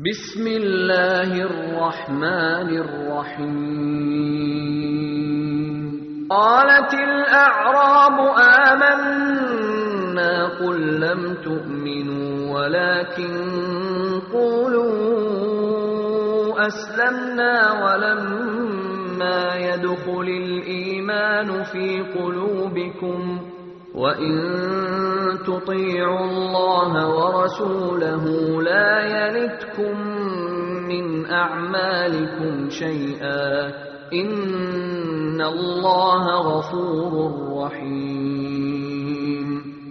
بسم الله الرحمن الرحيم قالت الأعراب آمنا قل لم تؤمنوا ولكن قولوا أسلمنا ولما يدخل الإيمان في قلوبكم وإن تطيعوا الله ورسوله لا يلتكم من أعمالكم شيئا إن الله غفور رحيم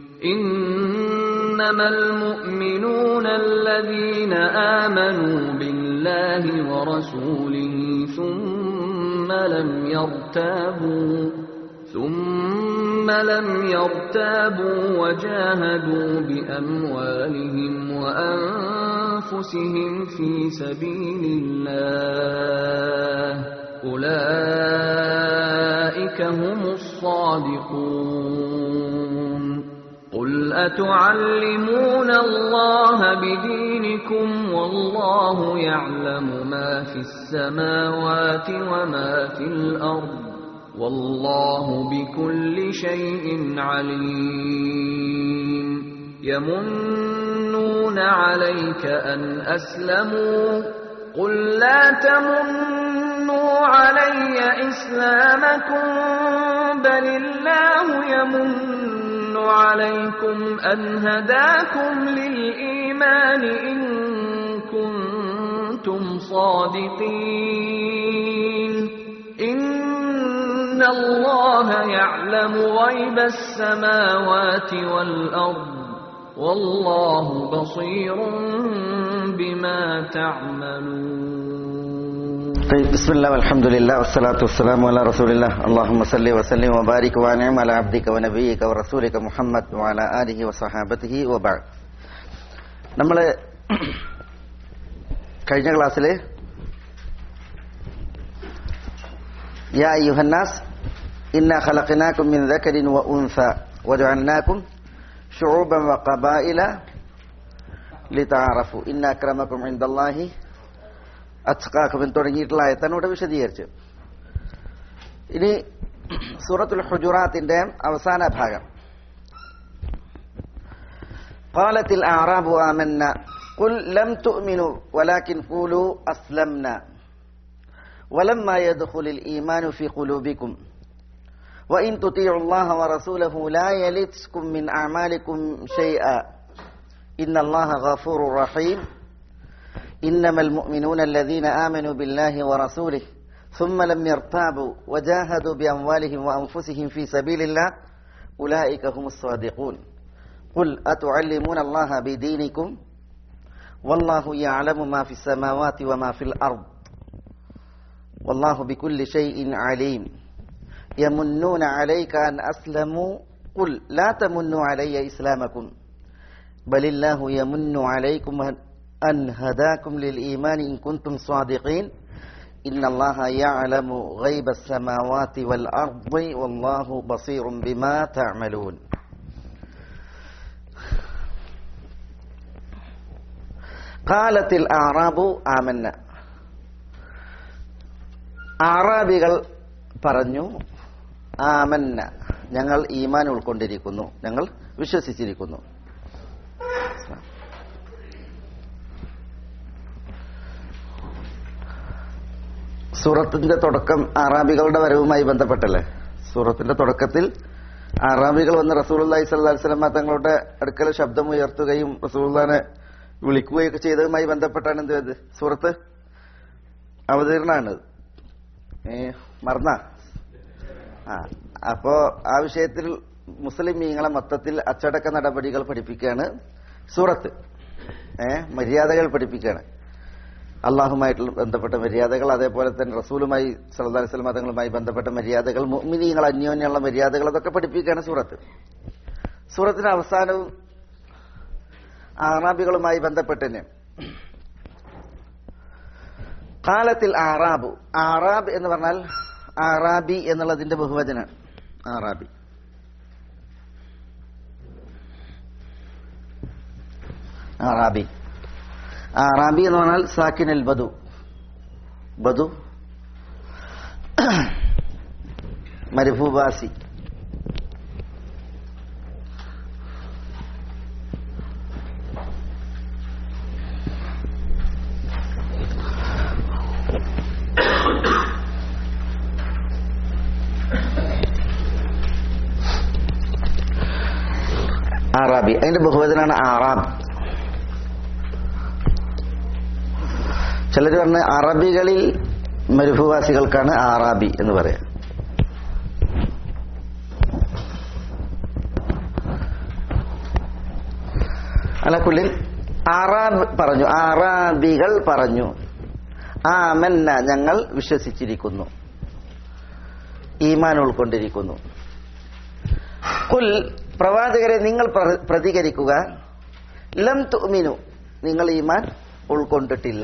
إنما المؤمنون الذين آمنوا بالله ورسوله ثم لم يرتابوا ثم لم يرتابوا وجاهدوا بأموالهم وأنفسهم في سبيل الله أولئك هم الصادقون قل أتعلمون الله بدينكم والله يعلم ما في السماوات وما في الأرض والله بكل شيء عليم يمنون عليك أن أسلموا قل لا تمنوا علي إسلامكم بل الله يمن عليكم أن هداكم للإيمان إن كنتم صادقين إن الله يعلم غيب السماوات والأرض والله بصير بما تعملون طيب بسم الله والحمد لله والصلاة والسلام على رسول الله اللهم صل وسلم وبارك وانعم على عبدك ونبيك ورسولك محمد وعلى آله وصحابته وبعد നമ്മൾ കഴിഞ്ഞ ക്ലാസ്സിൽ يا أيها الناس إنا خلقناكم من ذكر وأنثى وجعلناكم شعوبا وقبائل لتعارفوا إن أكرمكم عند الله അച്ഛാക്കും എന്ന് തുടങ്ങിയിട്ടുള്ള ആയത്താണ് ഇവിടെ വിശദീകരിച്ച് ഇനി സൂറത്തുൽ ഹുജുറാത്തിന്റെ അവസാന ഭാഗം قالت الأعراب آمنا قل لم تؤمنوا ولكن قولوا أسلمنا ولما يدخل الإيمان في قلوبكم وإن تطيعوا الله ورسوله لا يلتكم من أعمالكم شيئا إن الله غفور رحيم إنما المؤمنون الذين آمنوا بالله ورسوله ثم لم يرتابوا وجاهدوا بأموالهم وأنفسهم في سبيل الله أولئك هم الصادقون قل أتعلمون الله بدينكم والله يعلم ما في السماوات وما في الأرض والله بكل شيء عليم يمنون عليك أن أسلموا قل لا تمنوا علي إسلامكم بل الله يمن عليكم أن هداكم للإيمان إن كنتم صادقين إن الله يعلم غيب السماوات والأرض والله بصير بما تعملون قالت الأعراب آمنا അറാബികൾ പറഞ്ഞു ആമന്ന ഞങ്ങൾ ഈമാൻ ഉൾക്കൊണ്ടിരിക്കുന്നു ഞങ്ങൾ വിശ്വസിച്ചിരിക്കുന്നു സൂറത്തിന്റെ തുടക്കം അറാബികളുടെ വരവുമായി ബന്ധപ്പെട്ടല്ലേ സൂറത്തിന്റെ തുടക്കത്തിൽ അറാബികൾ വന്ന് റസൂലി സ്വല്ലി സ്വലമ തങ്ങളുടെ അടുക്കൽ ശബ്ദം ഉയർത്തുകയും റസൂൽനെ വിളിക്കുകയൊക്കെ ചെയ്തതുമായി ബന്ധപ്പെട്ടാണ് എന്ത് ചെയ്തത് സൂറത്ത് അവതീർണാണ് ഏ മറന്ന ആ അപ്പോ ആ വിഷയത്തിൽ മുസ്ലിമീങ്ങളെ മൊത്തത്തിൽ അച്ചടക്ക നടപടികൾ പഠിപ്പിക്കുകയാണ് സൂറത്ത് ഏ മര്യാദകൾ പഠിപ്പിക്കുകയാണ് അള്ളാഹുമായിട്ട് ബന്ധപ്പെട്ട മര്യാദകൾ അതേപോലെ തന്നെ റസൂലുമായി സല്ലാ വസ്ലം മതങ്ങളുമായി ബന്ധപ്പെട്ട മര്യാദകൾ മുഅ്മിനീങ്ങൾ അന്യോന്യമുള്ള മര്യാദകൾ അതൊക്കെ പഠിപ്പിക്കുകയാണ് സൂറത്ത് സൂറത്തിന്റെ അവസാനവും ആറാബികളുമായി ബന്ധപ്പെട്ടിന് കാലത്തിൽ ആറാബു ആറാബ് എന്ന് പറഞ്ഞാൽ ആറാബി എന്നുള്ളതിന്റെ ബഹുവചനാണ് ആറാബി ആറാബി ആറാബി എന്ന് പറഞ്ഞാൽ സാക്കിനൽ ബദു ബദു മരുഭൂവാസി ആറാബി അതിന്റെ ബഹുവചനാണ് ആറാബ് ചിലർ പറഞ്ഞ അറബികളിൽ മരുഭൂവാസികൾക്കാണ് ആറാബി എന്ന് പറയാം അലക്കുള്ളിൽ ആറാബ് പറഞ്ഞു ആറാബികൾ പറഞ്ഞു ആമന്ന ഞങ്ങൾ വിശ്വസിച്ചിരിക്കുന്നു ഈമാൻ ഉൾക്കൊണ്ടിരിക്കുന്നു കുൽ പ്രവാചകരെ നിങ്ങൾ പ്ര- പ്രതികരിക്കുക ലം തുമിനു നിങ്ങൾ ഈമാൻ ഉൾക്കൊണ്ടിട്ടില്ല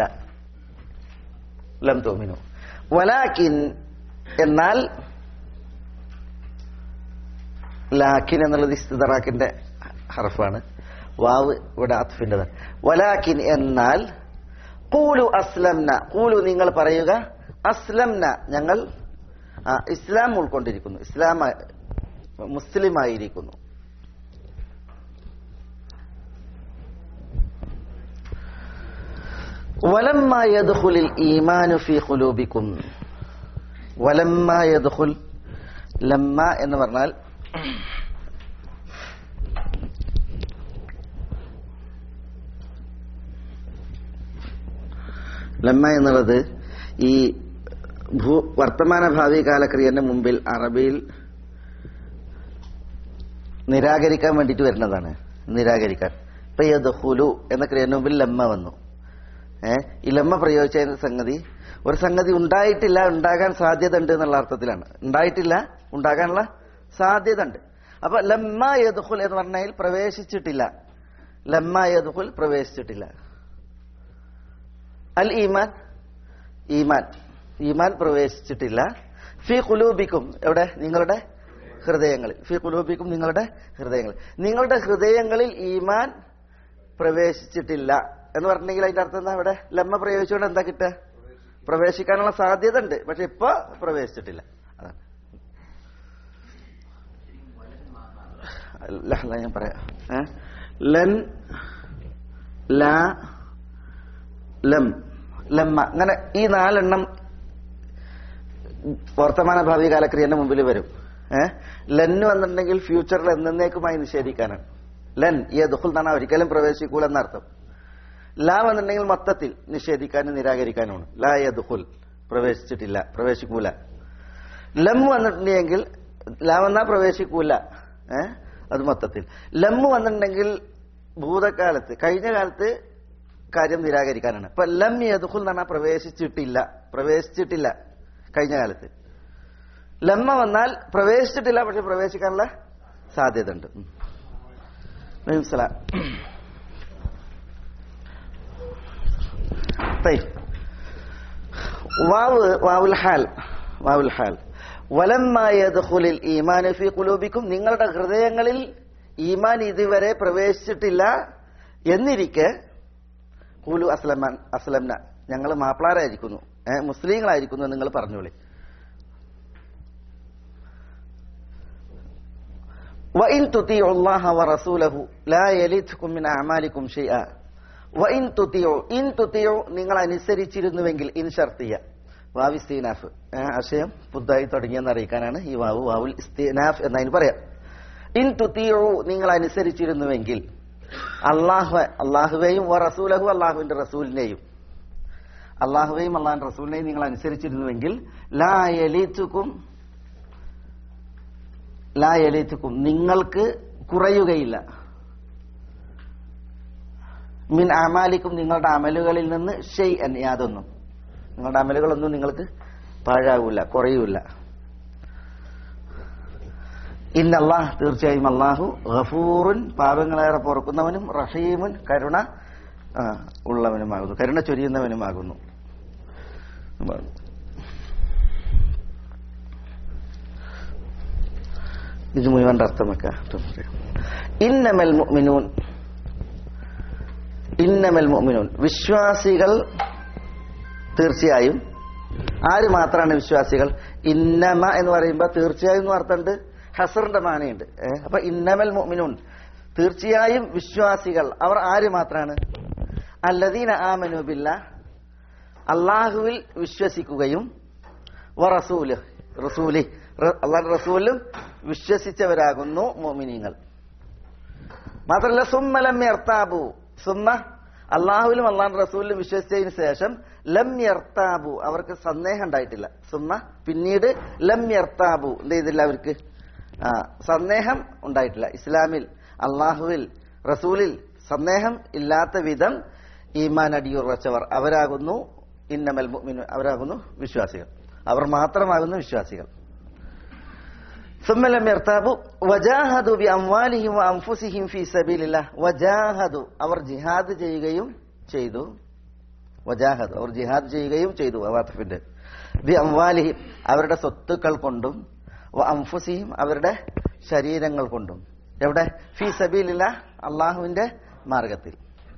ലം തുമിനു വലാക്കിൻ എന്നാൽ ലാക്കിൻ എന്നുള്ളത് ഇസ്തിദറാക്കിന്റെ ഹർഫാണ് വാവ് ഇവിടെ അത്ഫിൻ്റെതാണ് വലാക്കിൻ എന്നാൽ കൂലു അസ്ലംന കൂലു നിങ്ങൾ പറയുക അസ്ലംന ഞങ്ങൾ ആ, ഇസ്ലാം ഉൾക്കൊണ്ടിരിക്കുന്നു ഇസ്ലാം മുസ്ലിമായിരിക്കുന്നു വലമ്മ യദ്ഖുലിൽ ഈമാനു ഫീ ഖുലൂബിക്കും വലമ്മ യദ്ഖുൽ ലമ്മ എന്ന് പറഞ്ഞാൽ ലമ്മ എന്നുള്ളത് ഈ ഭൂ വർത്തമാന ഭാവി കാലക്രിയന്റെ മുമ്പിൽ അറബിയിൽ നിരാകരിക്കാൻ വേണ്ടിയിട്ട് വരുന്നതാണ് നിരാകരിക്കാൻ ഇപ്പൊ യദ്ഖുലു എന്ന ക്രിയന്റെ മുമ്പിൽ ലമ്മ വന്നു ഏ ഈ ലമ്മ പ്രയോഗിച്ച സംഗതി ഒരു സംഗതി ഉണ്ടായിട്ടില്ല ഉണ്ടാകാൻ സാധ്യത ഉണ്ട് എന്നുള്ള അർത്ഥത്തിലാണ് ഉണ്ടായിട്ടില്ല ഉണ്ടാകാനുള്ള സാധ്യത ഉണ്ട് അപ്പൊ ലമ്മ യദ്ഖുൽ എന്ന് പറഞ്ഞാൽ പ്രവേശിച്ചിട്ടില്ല ലമ്മ യദ്ഖുൽ പ്രവേശിച്ചിട്ടില്ല അൽ ഈമാൻ ഈമാൻ ഈമാൻ പ്രവേശിച്ചിട്ടില്ല ഫി കുലൂബിക്കും എവിടെ നിങ്ങളുടെ ഹൃദയങ്ങളിൽ ഫി കുലൂബിക്കും നിങ്ങളുടെ ഹൃദയങ്ങളിൽ നിങ്ങളുടെ ഹൃദയങ്ങളിൽ ഈമാൻ പ്രവേശിച്ചിട്ടില്ല എന്ന് പറഞ്ഞെങ്കിൽ അതിന്റെ അർത്ഥം എന്താ ഇവിടെ ലമ്മ പ്രയോഗിച്ചുകൊണ്ട് എന്താ കിട്ടുക പ്രവേശിക്കാനുള്ള സാധ്യത ഉണ്ട് പക്ഷെ ഇപ്പൊ പ്രവേശിച്ചിട്ടില്ല അതാണ് അല്ല, അല്ല, ഞാൻ പറയാം ഏ? ലൻ ല ലം ലമ്മ അങ്ങനെ ഈ നാലെണ്ണം വർത്തമാന ഭാവി കാലക്രിയന്റെ മുമ്പിൽ വരും ഏഹ് ലന്ന് വന്നിട്ടുണ്ടെങ്കിൽ ഫ്യൂച്ചറിൽ എന്നേക്കുമായി നിഷേധിക്കാനാണ് ലൻ ഈ ദുഹുൽ എന്നാണ് ഒരിക്കലും പ്രവേശിക്കൂല എന്നർത്ഥം ലാ വന്നിട്ടുണ്ടെങ്കിൽ മൊത്തത്തിൽ നിഷേധിക്കാനും നിരാകരിക്കാനുമാണ് ലാ യദുഹുൽ പ്രവേശിച്ചിട്ടില്ല പ്രവേശിക്കൂല ലം വന്നിട്ടുണ്ടെങ്കിൽ ലാ വന്നാ പ്രവേശിക്കൂല ഏ അത് മൊത്തത്തിൽ ലമ്മ് വന്നിട്ടുണ്ടെങ്കിൽ ഭൂതകാലത്ത് കഴിഞ്ഞ കാലത്ത് കാര്യം നിരാകരിക്കാനാണ് ഇപ്പൊ ലം യദുഹുൽ എന്ന് പറഞ്ഞാൽ പ്രവേശിച്ചിട്ടില്ല പ്രവേശിച്ചിട്ടില്ല കഴിഞ്ഞ കാലത്ത് ലമ്മ വന്നാൽ പ്രവേശിച്ചിട്ടില്ല പക്ഷെ പ്രവേശിക്കാനുള്ള സാധ്യത ഉണ്ട് ഉം. വലൈക്കും സലാം. طيب വാവ് വാവുൽ ഹാൽ വാവുൽ ഹാൽ വലമ്മ യദ്ഖുലിൽ ഈമാൻ ഫീ ഖുലൂബിക്കും നിങ്ങളുടെ ഹൃദയങ്ങളിൽ ഈമാൻ ഇതുവരെ പ്രവേശിച്ചിട്ടില്ല എന്നിരിക്കെ കൂലു അസ്ലമാൻ അസ്ലംന ഞങ്ങൾ മാപ്പിളാരായിരിക്കുന്നു ഏഹ് മുസ്ലിങ്ങളായിരിക്കുന്നു എന്ന് നിങ്ങൾ പറഞ്ഞോളി وإن تطيعوا الله ورسوله لا يلدكم من أعمالكم شيئا وإن تطيعوا إن تطيعوا നിങ്ങൾ അനുസരിച്ചിരുന്നുവെങ്കിൽ ഇൻ ഷർത്തിയ വാവ് ഇസ്തീനാഫ് ആശയം പുതുതായി തുടങ്ങിയെന്ന് അറിയിക്കാനാണ് ഈ വാവ് വാവുൽ ഇസ്തീനാഫ് എന്നതിന് പറയാം ഇൻ തുത്തിയു നിങ്ങൾ അനുസരിച്ചിരുന്നുവെങ്കിൽ അള്ളാഹു അള്ളാഹുവേയും വ റസൂലഹു അള്ളാഹുവിന്റെ റസൂലിനെയും അള്ളാഹുവേയും അള്ളാഹിന്റെ റസൂലിനെയും നിങ്ങൾ അനുസരിച്ചിരുന്നുവെങ്കിൽ ലാ യലീത്തുക്കും ലാ യലീത്തുക്കും നിങ്ങൾക്ക് കുറയുകയില്ല മിൻ അമാലിക്കും നിങ്ങളുടെ അമലുകളിൽ നിന്ന് ഷെയ് അൻ യാതൊന്നും നിങ്ങളുടെ അമലുകളൊന്നും നിങ്ങൾക്ക് പാഴാകൂല കുറയൂല ഇന്നല്ലാഹ് തീർച്ചയായും അള്ളാഹു ഗഫൂറുൻ പാപങ്ങളേറെ പൊറുക്കുന്നവനും റഹീമുൻ കരുണ ആ, ഉള്ളവനുമാകുന്നു കരുണ ചൊരിയുന്നവനുമാകുന്നു ഇത് മുഴുവൻ അർത്ഥം വെക്കാം ഇന്നമൽ മുഅ്മിനൂൻ ഇന്നമൽ മുഅ്മിനൂൻ വിശ്വാസികൾ തീർച്ചയായും ആര് മാത്രമാണ് വിശ്വാസികൾ ഇന്നമ എന്ന് പറയുമ്പോൾ തീർച്ചയായും എന്ന് അർത്ഥമുണ്ട് ഹസറിന്റെ മാനയുണ്ട് ഏ? അപ്പൊ ഇന്നമൽ മുഅ്മിനൂൻ തീർച്ചയായും വിശ്വാസികൾ അവർ ആര് മാത്രമാണ് അല്ലദീന ആമനു ബില്ല അള്ളാഹുവിൽ വിശ്വസിക്കുകയും വ റസൂല് റസൂലി അള്ളാഹ് റസൂലും വിശ്വസിച്ചവരാകുന്നു മോമിനിങ്ങൾ മാത്രമല്ല സുമ്മ ലം യർത്താബു സുമ്മ അള്ളാഹുവിലും അള്ളാഹ് റസൂലിലും വിശ്വസിച്ചതിന് ശേഷം ലം യർത്താബു അവർക്ക് സന്ദേഹം ഉണ്ടായിട്ടില്ല സുമ്മ പിന്നീട് ലം യർത്താബു എന്ത് ചെയ്തില്ല അവർക്ക് ആ സന്ദേഹം ഉണ്ടായിട്ടില്ല ഇസ്ലാമിൽ അള്ളാഹുവിൽ റസൂലിൽ സന്ദേഹം ഇല്ലാത്ത വിധം ഈമാൻ അടിയുറച്ചവർ അവരാകുന്നു ഇന്നമൽ മുഅ്മിനു അവരാകുന്നു വിശ്വാസികൾ അവർ മാത്രമാകുന്നു വിശ്വാസികൾ ثم لم يرتابوا وجاهدوا بأموالهم وأنفسهم في سبيل الله وجاهدوا അവർ ജിഹാദ് ചെയ്യുകയും ചെയ്തു വജാഹദ് അവർ ജിഹാദ് ചെയ്യുകയും ചെയ്തു അവാത്തഫിന്റെ ബി അംവാലിഹിം അവരുടെ സ്വത്തുക്കൾ കൊണ്ടും വ അംഫുസിഹിം അവരുടെ ശരീരങ്ങൾ കൊണ്ടും എവിടെ ഫി സബീലില്ല അള്ളാഹുവിന്റെ മാർഗത്തിൽ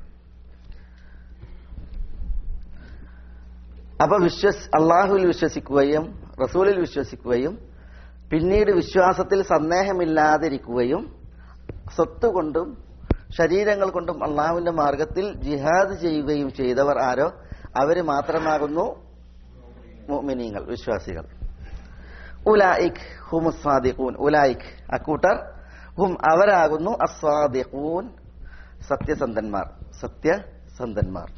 അപ്പൊ വിശ്വസ് അള്ളാഹുവിൽ വിശ്വസിക്കുകയും റസൂലിൽ വിശ്വസിക്കുകയും പിന്നീട് വിശ്വാസത്തിൽ സന്ദേഹമില്ലാതിരിക്കുകയും സ്വത്ത് കൊണ്ടും ശരീരങ്ങൾ കൊണ്ടും അള്ളാഹുവിന്റെ മാർഗത്തിൽ ജിഹാദ് ചെയ്യുകയും ചെയ്തവർ ആരോ അവര് മാത്രമാകുന്നു മുഅ്മിനീങ്ങൾ വിശ്വാസികൾ ഉലായിക് ഹും സാദിഖൂൻ ഉലായിക് അക്കൂട്ടർ ഹും അവരാകുന്നു അസ്വാദിഖൂൻ സത്യസന്ധന്മാർ സത്യസന്ധന്മാർ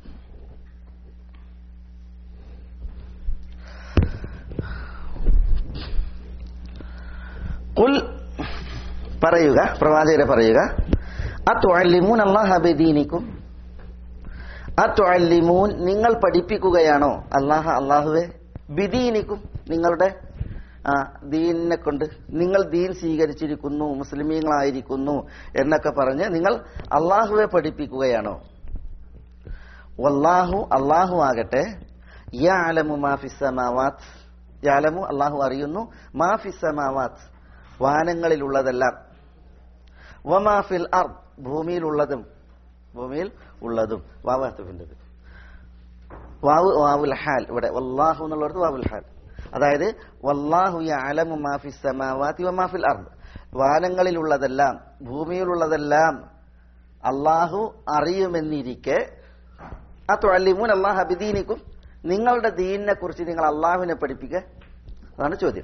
കുൽ പറയുക പ്രവാചകരെ പറയുക അത്വല്ലിമൂൻ അള്ളാഹ ബദീനിക്കും അത്വല്ലിമൂൻ നിങ്ങൾ പഠിപ്പിക്കുകയാണോ അള്ളാഹ അള്ളാഹുവെ ബിദീനിക്കും നിങ്ങളുടെ ആ ദീനിനെ കൊണ്ട് നിങ്ങൾ ദീൻ സ്വീകരിച്ചിരിക്കുന്നു മുസ്ലിമീങ്ങളായിരിക്കുന്നു എന്നൊക്കെ പറഞ്ഞ് നിങ്ങൾ അള്ളാഹുവെ പഠിപ്പിക്കുകയാണോ വല്ലാഹു അള്ളാഹു ആകട്ടെ യാലമു മാഫിസമാവാത്ത് യാലമു അള്ളാഹു അറിയുന്നു മാഫിസമാവാത്ത് വാനങ്ങളിലുള്ളതെല്ലാം വമാഫിൽ അർ ഭൂമിയിലുള്ളതും ഭൂമിയിൽ ഉള്ളതും വാവാത്തുവിൻ്റെത് വാവ് വാവുൽ ഹാൽ ഇവിടെ വല്ലാഹു എന്നുള്ളടത്ത് വാവുൽ ഹാൽ അതായത് വല്ലാഹു യഅലമു മാഫി സമാവാതി വമാഫിൽ അർദ് വാനങ്ങളിലുള്ളതെല്ലാം ഭൂമിയിലുള്ളതെല്ലാം അള്ളാഹു അറിയുമെന്നിരിക്കെ ആ തൊല്ലിമൂൻ അള്ളാഹ് അബിദീനിക്കും നിങ്ങളുടെ ദീനിനെ കുറിച്ച് നിങ്ങൾ അള്ളാഹുവിനെ പഠിപ്പിക്കുക അതാണ് ചോദ്യം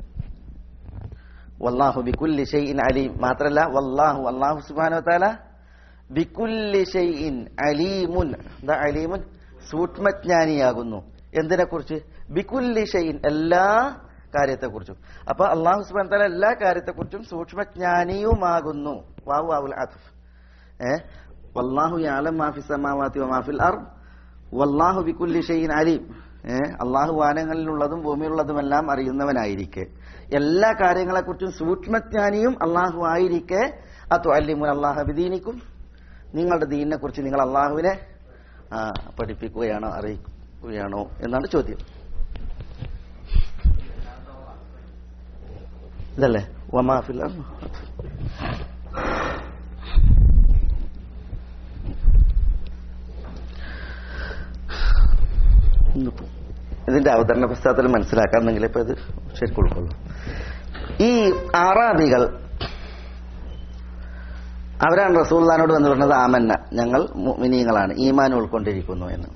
വല്ലാഹു ബിക്കുല്ലി ഷൈഇൻ അലീം മാത്രല്ല വല്ലാഹു അല്ലാഹു സുബ്ഹാനഹു വതആല ബിക്കുല്ലി ഷൈഇൻ അലീമുൻ എന്താ അലീമുൻ സൂക്ഷ്മജ്ഞാനിയാകുന്നു എന്തിനെ കുറിച്ച് ബിക്കുല്ലി ഷൈഇൻ എല്ലാ കാര്യത്തെക്കുറിച്ചും അപ്പൊ അള്ളാഹു സുബ്ഹാനഹു വതആല എല്ലാ കാര്യത്തെക്കുറിച്ചും സൂക്ഷ്മജ്ഞാനിയുമാകുന്നു വാവു വാവുൽ അത്ഫ് ഏ വല്ലാഹു യഅലം മാ ഫിസ് സമാവാതി വമാ ഫിൽ അർദ് വല്ലാഹു ബിക്കുല്ലി ഷൈഇൻ അലീം ഏ അള്ളാഹു വാനങ്ങളിലുള്ളതും ഭൂമിയിലുള്ളതുമെല്ലാം അറിയുന്നവനായിരിക്കെ എല്ലാ കാര്യങ്ങളെക്കുറിച്ചും സൂക്ഷ്മജ്ഞാനിയും അള്ളാഹു ആയിരിക്കെ അത്തു അല്ലിമുൻ അള്ളാഹു ബിദീനിക്കും നിങ്ങളുടെ ദീനിനെ കുറിച്ച് നിങ്ങൾ അള്ളാഹുവിനെ ആ, പഠിപ്പിക്കുകയാണോ അറിയിക്കുകയാണോ എന്നാണ് ചോദ്യം ഇതല്ലേ വമാഫിൽ ഇതിന്റെ അവതരണ പശ്ചാത്തലം മനസ്സിലാക്കാമെന്നെങ്കിൽ ഇപ്പൊ ഇത് ശരിക്കും ഉൾക്കൊള്ളൂ ഈ ആറാബികൾ അവരാണ് റസൂള്ളാനോട് വന്ന് പറഞ്ഞത് ആമന്ന ഞങ്ങൾ മിനിയങ്ങളാണ് ഈമാൻ ഉൾക്കൊണ്ടിരിക്കുന്നു എന്ന്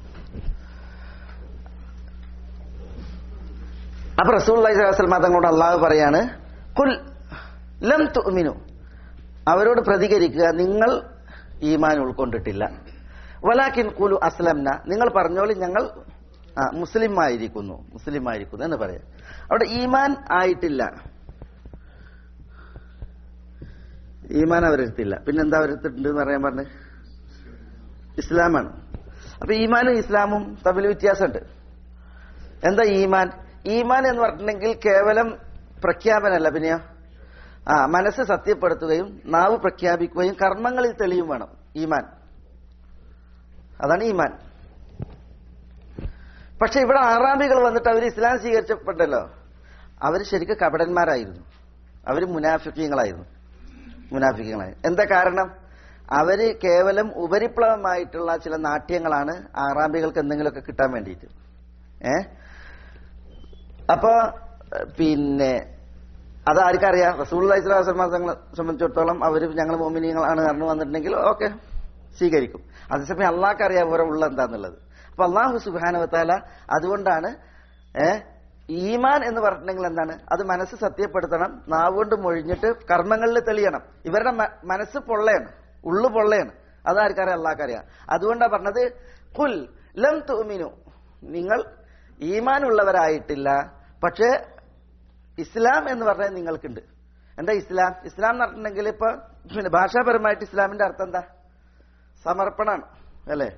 അപ്പൊ റസൂൽ അലൈഹിസ്ലാം തങ്ങളോട് അള്ളാഹു പറയാണ് കുൽ ലം തുമിനു അവരോട് പ്രതികരിക്കുക നിങ്ങൾ ഈമാൻ ഉൾക്കൊണ്ടിട്ടില്ല വലാക്കിൻ കുലു അസ്ലംന നിങ്ങൾ പറഞ്ഞോളി ഞങ്ങൾ ആ, മുസ്ലിം ആയിരിക്കുന്നു മുസ്ലിം ആയിരിക്കുന്നു എന്ന് പറയാം അവിടെ ഈമാൻ ആയിട്ടില്ല ഈമാൻ അവരെടുത്തില്ല പിന്നെന്താ അവരെടുത്തിട്ടുണ്ട് എന്ന് പറയാൻ പറഞ്ഞ് ഇസ്ലാമാണ് അപ്പൊ ഈമാനും ഇസ്ലാമും തമ്മിൽ വ്യത്യാസമുണ്ട് എന്താ ഈമാൻ ഈമാൻ എന്ന് പറഞ്ഞിട്ടുണ്ടെങ്കിൽ കേവലം പ്രഖ്യാപനമല്ല പിന്നെയോ ആ മനസ്സ് സത്യപ്പെടുത്തുകയും നാവ് പ്രഖ്യാപിക്കുകയും കർമ്മങ്ങളിൽ തെളിയും വേണം ഈമാൻ അതാണ് ഈമാൻ പക്ഷെ ഇവിടെ ആറാമികൾ വന്നിട്ട് അവർ ഇസ്ലാം സ്വീകരിച്ചപ്പെട്ടല്ലോ അവർ ശരിക്കും കപടന്മാരായിരുന്നു അവർ മുനാഫിക്കങ്ങളായിരുന്നു മുനാഫിക്കങ്ങളായി എന്താ കാരണം അവര് കേവലം ഉപരിപ്ലവമായിട്ടുള്ള ചില നാട്യങ്ങളാണ് ആറാബികൾക്ക് എന്തെങ്കിലുമൊക്കെ കിട്ടാൻ വേണ്ടിയിട്ട് ഏ അപ്പൊ ഏഹ്, പിന്നെ അത് ആർക്കറിയാം റസൂൽ തങ്ങളെ സംബന്ധിച്ചിടത്തോളം അവർ ഞങ്ങൾ മോമിനിയങ്ങളാണ് പറഞ്ഞു വന്നിട്ടുണ്ടെങ്കിൽ ഓക്കെ സ്വീകരിക്കും അതേസമയം അള്ളാഹ്ക്ക് അറിയാം ഇവരെ ഉള്ള എന്താന്നുള്ളത് അപ്പൊ അള്ളാഹു സുബാനവത്താല അതുകൊണ്ടാണ് ഏ ഈമാൻ എന്ന് പറഞ്ഞിട്ടുണ്ടെങ്കിൽ എന്താണ് അത് മനസ്സ് സത്യപ്പെടുത്തണം നാവുകൊണ്ട് മൊഴിഞ്ഞിട്ട് കർമ്മങ്ങളിൽ തെളിയണം ഇവരുടെ മ- മനസ്സ് പൊള്ളയാണ് ഉള്ളു പൊള്ളയാണ് അതാർക്കറിയാം അള്ളാഹ്ക്കറിയാം അതുകൊണ്ടാണ് പറഞ്ഞത് കുൽ ലം തുമിനു നിങ്ങൾ ഈമാൻ ഉള്ളവരായിട്ടില്ല പക്ഷേ ഇസ്ലാം എന്ന് പറഞ്ഞാൽ നിങ്ങൾക്കുണ്ട് എന്താ ഇസ്ലാം ഇസ്ലാം എന്ന് പറഞ്ഞിട്ടുണ്ടെങ്കിൽ ഇപ്പൊ പിന്നെ ഭാഷാപരമായിട്ട് ഇസ്ലാമിന്റെ അർത്ഥം എന്താ സമർപ്പണാണ് അല്ലേ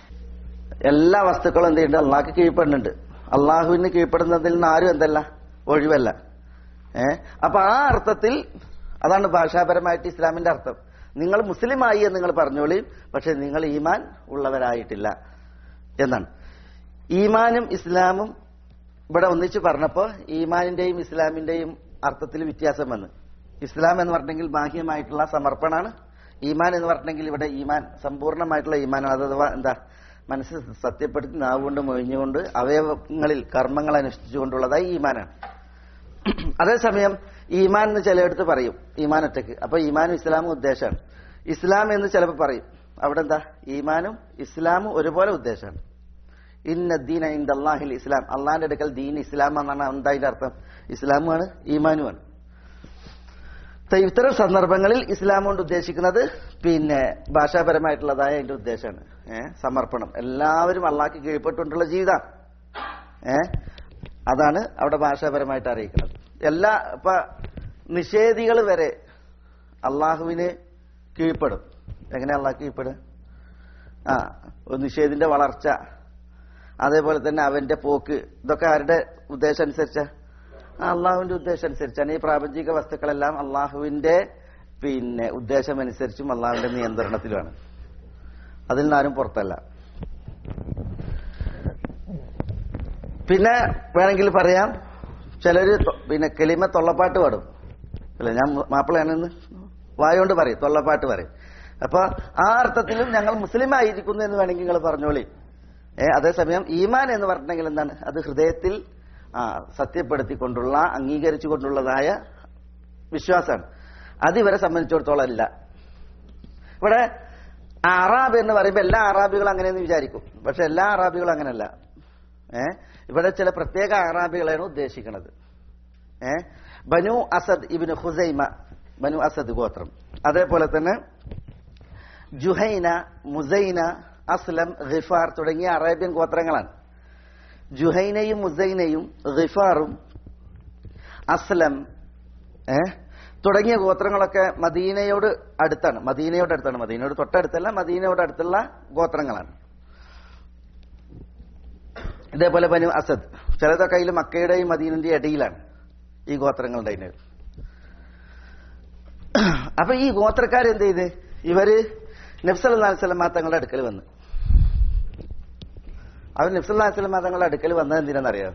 എല്ലാ വസ്തുക്കളും എന്ത് ചെയ്യുന്നുണ്ട് അള്ളാഹ്ക്ക് കീഴ്പ്പെടുന്നുണ്ട് അള്ളാഹുവിന് കീഴ്പ്പെടുന്നതിൽ നിന്ന് ആരും എന്തല്ല ഒഴിവല്ല ഏ അപ്പൊ ആ അർത്ഥത്തിൽ അതാണ് ഭാഷാപരമായിട്ട് ഇസ്ലാമിന്റെ അർത്ഥം നിങ്ങൾ മുസ്ലിമായി എന്ന് നിങ്ങൾ പറഞ്ഞോളി പക്ഷെ നിങ്ങൾ ഈമാൻ ഉള്ളവരായിട്ടില്ല എന്നാണ് ഈമാനും ഇസ്ലാമും ഇവിടെ ഒന്നിച്ച് പറഞ്ഞപ്പോ ഈമാനിന്റെയും ഇസ്ലാമിന്റെയും അർത്ഥത്തിൽ വ്യത്യാസം വന്നു ഇസ്ലാം എന്ന് പറഞ്ഞെങ്കിൽ ബാഹ്യമായിട്ടുള്ള സമർപ്പണാണ് ഈമാൻ എന്ന് പറഞ്ഞെങ്കിൽ ഇവിടെ ഈമാൻ സമ്പൂർണ്ണമായിട്ടുള്ള ഈമാനാണ് അത് അഥവാ എന്താ മനസ്സ് സത്യപ്പെടുത്തി നാവുകൊണ്ട് മൊഴിഞ്ഞുകൊണ്ട് അവയവങ്ങളിൽ കർമ്മങ്ങൾ അനുഷ്ഠിച്ചുകൊണ്ടുള്ളതായി ഈമാനാണ് അതേസമയം ഈമാൻ എന്ന് ചിലയിടത്ത് പറയും ഈമാൻ ഒറ്റയ്ക്ക് അപ്പൊ ഈമാനും ഇസ്ലാമും ഉദ്ദേശമാണ് ഇസ്ലാം എന്ന് ചിലപ്പോൾ പറയും അവിടെ എന്താ ഈമാനും ഇസ്ലാമും ഒരുപോലെ ഉദ്ദേശമാണ് ഇന്ന ദീന ഇന്ദ അള്ളാഹിൽ ഇസ്ലാം അള്ളാഹിന്റെ അടുക്കൽ ദീൻ ഇസ്ലാം എന്നാണ് എന്താ അതിന്റെ അർത്ഥം ഇസ്ലാമുമാണ് ഈമാനുമാണ് ത- ഇത്തരം സന്ദർഭങ്ങളിൽ ഇസ്ലാം കൊണ്ട് ഉദ്ദേശിക്കുന്നത് പിന്നെ ഭാഷാപരമായിട്ടുള്ളതായ അതിന്റെ ഉദ്ദേശമാണ് ഏഹ് സമർപ്പണം എല്ലാവരും അള്ളാഹ്ക്ക് കീഴ്പ്പെട്ടുകൊണ്ടുള്ള ജീവിതം ഏഹ് അതാണ് അവിടെ ഭാഷാപരമായിട്ട് അറിയിക്കുന്നത് എല്ലാ ഇപ്പൊ നിഷേധികൾ വരെ അള്ളാഹുവിന് കീഴ്പ്പെടും എങ്ങനെ അള്ളാഹ് കീഴ്പ്പെടുക ആ ഒരു നിഷേധിന്റെ വളർച്ച അതേപോലെ തന്നെ അവന്റെ പോക്ക് ഇതൊക്കെ ആരുടെ ഉദ്ദേശം അനുസരിച്ച അള്ളാഹുവിന്റെ ഉദ്ദേശം അനുസരിച്ചാണ് ഈ പ്രാപഞ്ചിക വസ്തുക്കളെല്ലാം അള്ളാഹുവിന്റെ പിന്നെ ഉദ്ദേശം അനുസരിച്ചും അള്ളാഹുവിന്റെ നിയന്ത്രണത്തിലുമാണ് അതിൽ നിന്നാരും പുറത്തല്ല പിന്നെ വേണമെങ്കിൽ പറയാം ചിലര് തൊ- പിന്നെ കെലിമ തൊള്ളപ്പാട്ട് പാടും അല്ല ഞാൻ മാപ്പിളയാണെന്ന് വായോണ്ട് പറയും തൊള്ളപ്പാട്ട് പറയും അപ്പൊ ആ അർത്ഥത്തിലും ഞങ്ങൾ മുസ്ലിം ആയിരിക്കുന്നു എന്ന് വേണമെങ്കിൽ നിങ്ങൾ പറഞ്ഞോളി ഏ അതേസമയം ഈമാൻ എന്ന് പറഞ്ഞിട്ടുണ്ടെങ്കിൽ എന്താണ് അത് ഹൃദയത്തിൽ ആ സത്യപ്പെടുത്തിക്കൊണ്ടുള്ള അംഗീകരിച്ചുകൊണ്ടുള്ളതായ വിശ്വാസമാണ് അത് ഇവരെ സംബന്ധിച്ചിടത്തോളം അല്ല ഇവിടെ അറാബ് എന്ന് പറയുമ്പോൾ എല്ലാ അറാബികളും അങ്ങനെയെന്ന് വിചാരിക്കും പക്ഷെ എല്ലാ അറാബികളും അങ്ങനെയല്ല ഏ ഇവിടെ ചില പ്രത്യേക അറാബികളെയാണ് ഉദ്ദേശിക്കുന്നത് ഏ ബനു അസദ് ഇബിന് ഹുസൈമ ബനു അസദ് ഗോത്രം അതേപോലെ തന്നെ ജുഹൈന മുസൈന അസ്ലം ഖിഫാർ തുടങ്ങിയ അറേബ്യൻ ഗോത്രങ്ങളാണ് ജുഹൈനയും മുസൈനയും ഖിഫാറും അസ്ലം ഏ തുടങ്ങിയ ഗോത്രങ്ങളൊക്കെ മദീനയോട് അടുത്താണ് മദീനയോട് അടുത്താണ് മദീനയോട് തൊട്ടടുത്തല്ല മദീനയോട് അടുത്തുള്ള ഗോത്രങ്ങളാണ് ഇതേപോലെ ബനു അസദ് ചിലതൊക്കെ അതിൽ മക്കയുടെയും മദീനന്റെയും ഇടയിലാണ് ഈ ഗോത്രങ്ങളുടെ അതിന് അപ്പൊ ഈ ഗോത്രക്കാർ എന്ത് ചെയ്ത് ഇവര് നബ്സല്ലാ സ്വലമാ തങ്ങളുടെ അടുക്കൽ വന്ന് അവർ നബ്സല്ലാ സ്വലമാ തങ്ങളുടെ അടുക്കൽ വന്നത് എന്തിനാണെന്നറിയാം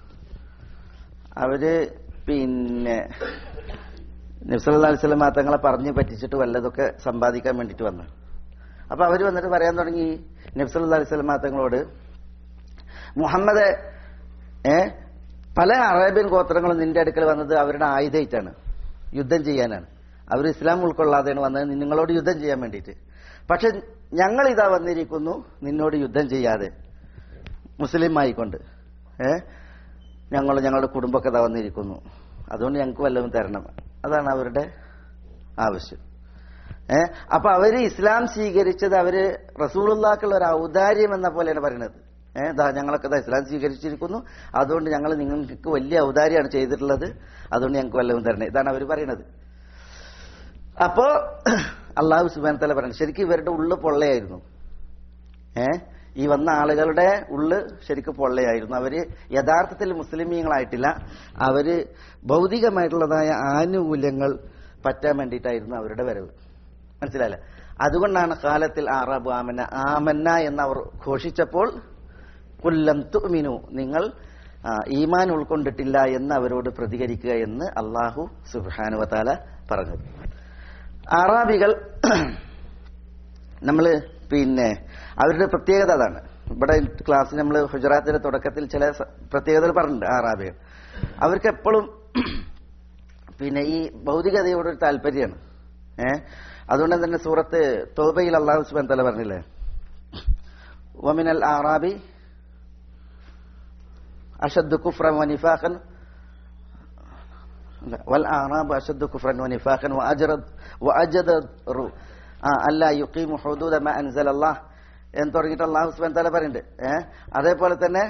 അവര് പിന്നെ നബ്സല്ലാ സ്വലമാ തങ്ങളെ പറഞ്ഞു പറ്റിച്ചിട്ട് വല്ലതൊക്കെ സമ്പാദിക്കാൻ വേണ്ടിയിട്ട് വന്നു അപ്പൊ അവര് വന്നിട്ട് പറയാൻ തുടങ്ങി നബ്സല്ലാ സ്വലമാ തങ്ങളോട് മുഹമ്മദ് ഏ പല അറേബ്യൻ ഗോത്രങ്ങളും നിന്റെ അടുക്കൽ വന്നത് അവരുടെ ആയുധമായിട്ടാണ് യുദ്ധം ചെയ്യാനാണ് അവർ ഇസ്ലാം ഉൾക്കൊള്ളാതെയാണ് വന്നത് നിങ്ങളോട് യുദ്ധം ചെയ്യാൻ വേണ്ടിയിട്ട് പക്ഷെ ഞങ്ങൾ ഇതാ വന്നിരിക്കുന്നു നിന്നോട് യുദ്ധം ചെയ്യാതെ മുസ്ലിം ആയിക്കൊണ്ട് ഏ ഞങ്ങൾ ഞങ്ങളുടെ കുടുംബമൊക്കെ ഇതാ വന്നിരിക്കുന്നു അതുകൊണ്ട് ഞങ്ങൾക്ക് വല്ലതും തരണം അതാണ് അവരുടെ ആവശ്യം ഏ അപ്പൊ അവര് ഇസ്ലാം സ്വീകരിച്ചത് അവര് റസൂലുള്ളാക്കുള്ള ഒരു ഔദാര്യം എന്ന പോലെയാണ് പറയുന്നത് ഏഹ് ദാ ഞങ്ങളൊക്കെ ദാ ഇസ്ലാം സ്വീകരിച്ചിരിക്കുന്നു അതുകൊണ്ട് ഞങ്ങൾ നിങ്ങൾക്ക് വലിയ ഔദാര്യമാണ് ചെയ്തിട്ടുള്ളത് അതുകൊണ്ട് ഞങ്ങൾക്ക് വല്ലതും തരണേ ഇതാണ് അവർ പറയുന്നത് അപ്പോ അള്ളാഹു സുബാൻ തല പറയുന്നത് ശരിക്കും ഇവരുടെ ഉള്ളു പൊള്ളയായിരുന്നു ഏ ഈ വന്ന ആളുകളുടെ ഉള്ള് ശരിക്കും പൊള്ളയായിരുന്നു അവര് യഥാർത്ഥത്തിൽ മുസ്ലിമീങ്ങളായിട്ടില്ല അവര് ഭൗതികമായിട്ടുള്ളതായ ആനുകൂല്യങ്ങൾ പറ്റാൻ വേണ്ടിയിട്ടായിരുന്നു അവരുടെ വരവ് മനസ്സിലായില്ല അതുകൊണ്ടാണ് കാലത്തിൽ ആറാബ് ആമന ആമന്ന എന്ന് അവർ ഘോഷിച്ചപ്പോൾ കുല്ലം തുമിനു നിങ്ങൾ ആ, ഈമാൻ ഉൾക്കൊണ്ടിട്ടില്ല എന്ന് അവരോട് പ്രതികരിക്കുക എന്ന് അള്ളാഹു സുബാനുവതാല പറഞ്ഞു അറാബികൾ നമ്മൾ പിന്നെ അവരുടെ പ്രത്യേകത അതാണ് ഇവിടെ ക്ലാസ്സിൽ നമ്മൾ ഗുജറാത്തിന്റെ തുടക്കത്തിൽ ചില സ- പ്രത്യേകതകൾ പറഞ്ഞിട്ടുണ്ട് ആറാബികൾ അവർക്ക് എപ്പോഴും പിന്നെ ഈ ഭൗതികതയോടൊരു താല്പര്യമാണ് ഏ അതുകൊണ്ട് തന്നെ സൂറത്ത് തോബയിൽ അള്ളാഹു സുബാൻ തല പറഞ്ഞില്ലേ വമിനൽ ആറാബി അഷദ് കുഫ്രൻ വനിഫാഖൻ والأعراب أشد كفرا ونفاقا وأجرد وأجدر ألا يقيم حدود ما أنزل الله എന്ന് തുടങ്ങിയിട്ട് അള്ളാഹു സുബാൻ തല പറയുന്നുണ്ട് ഏഹ് അതേപോലെ തന്നെ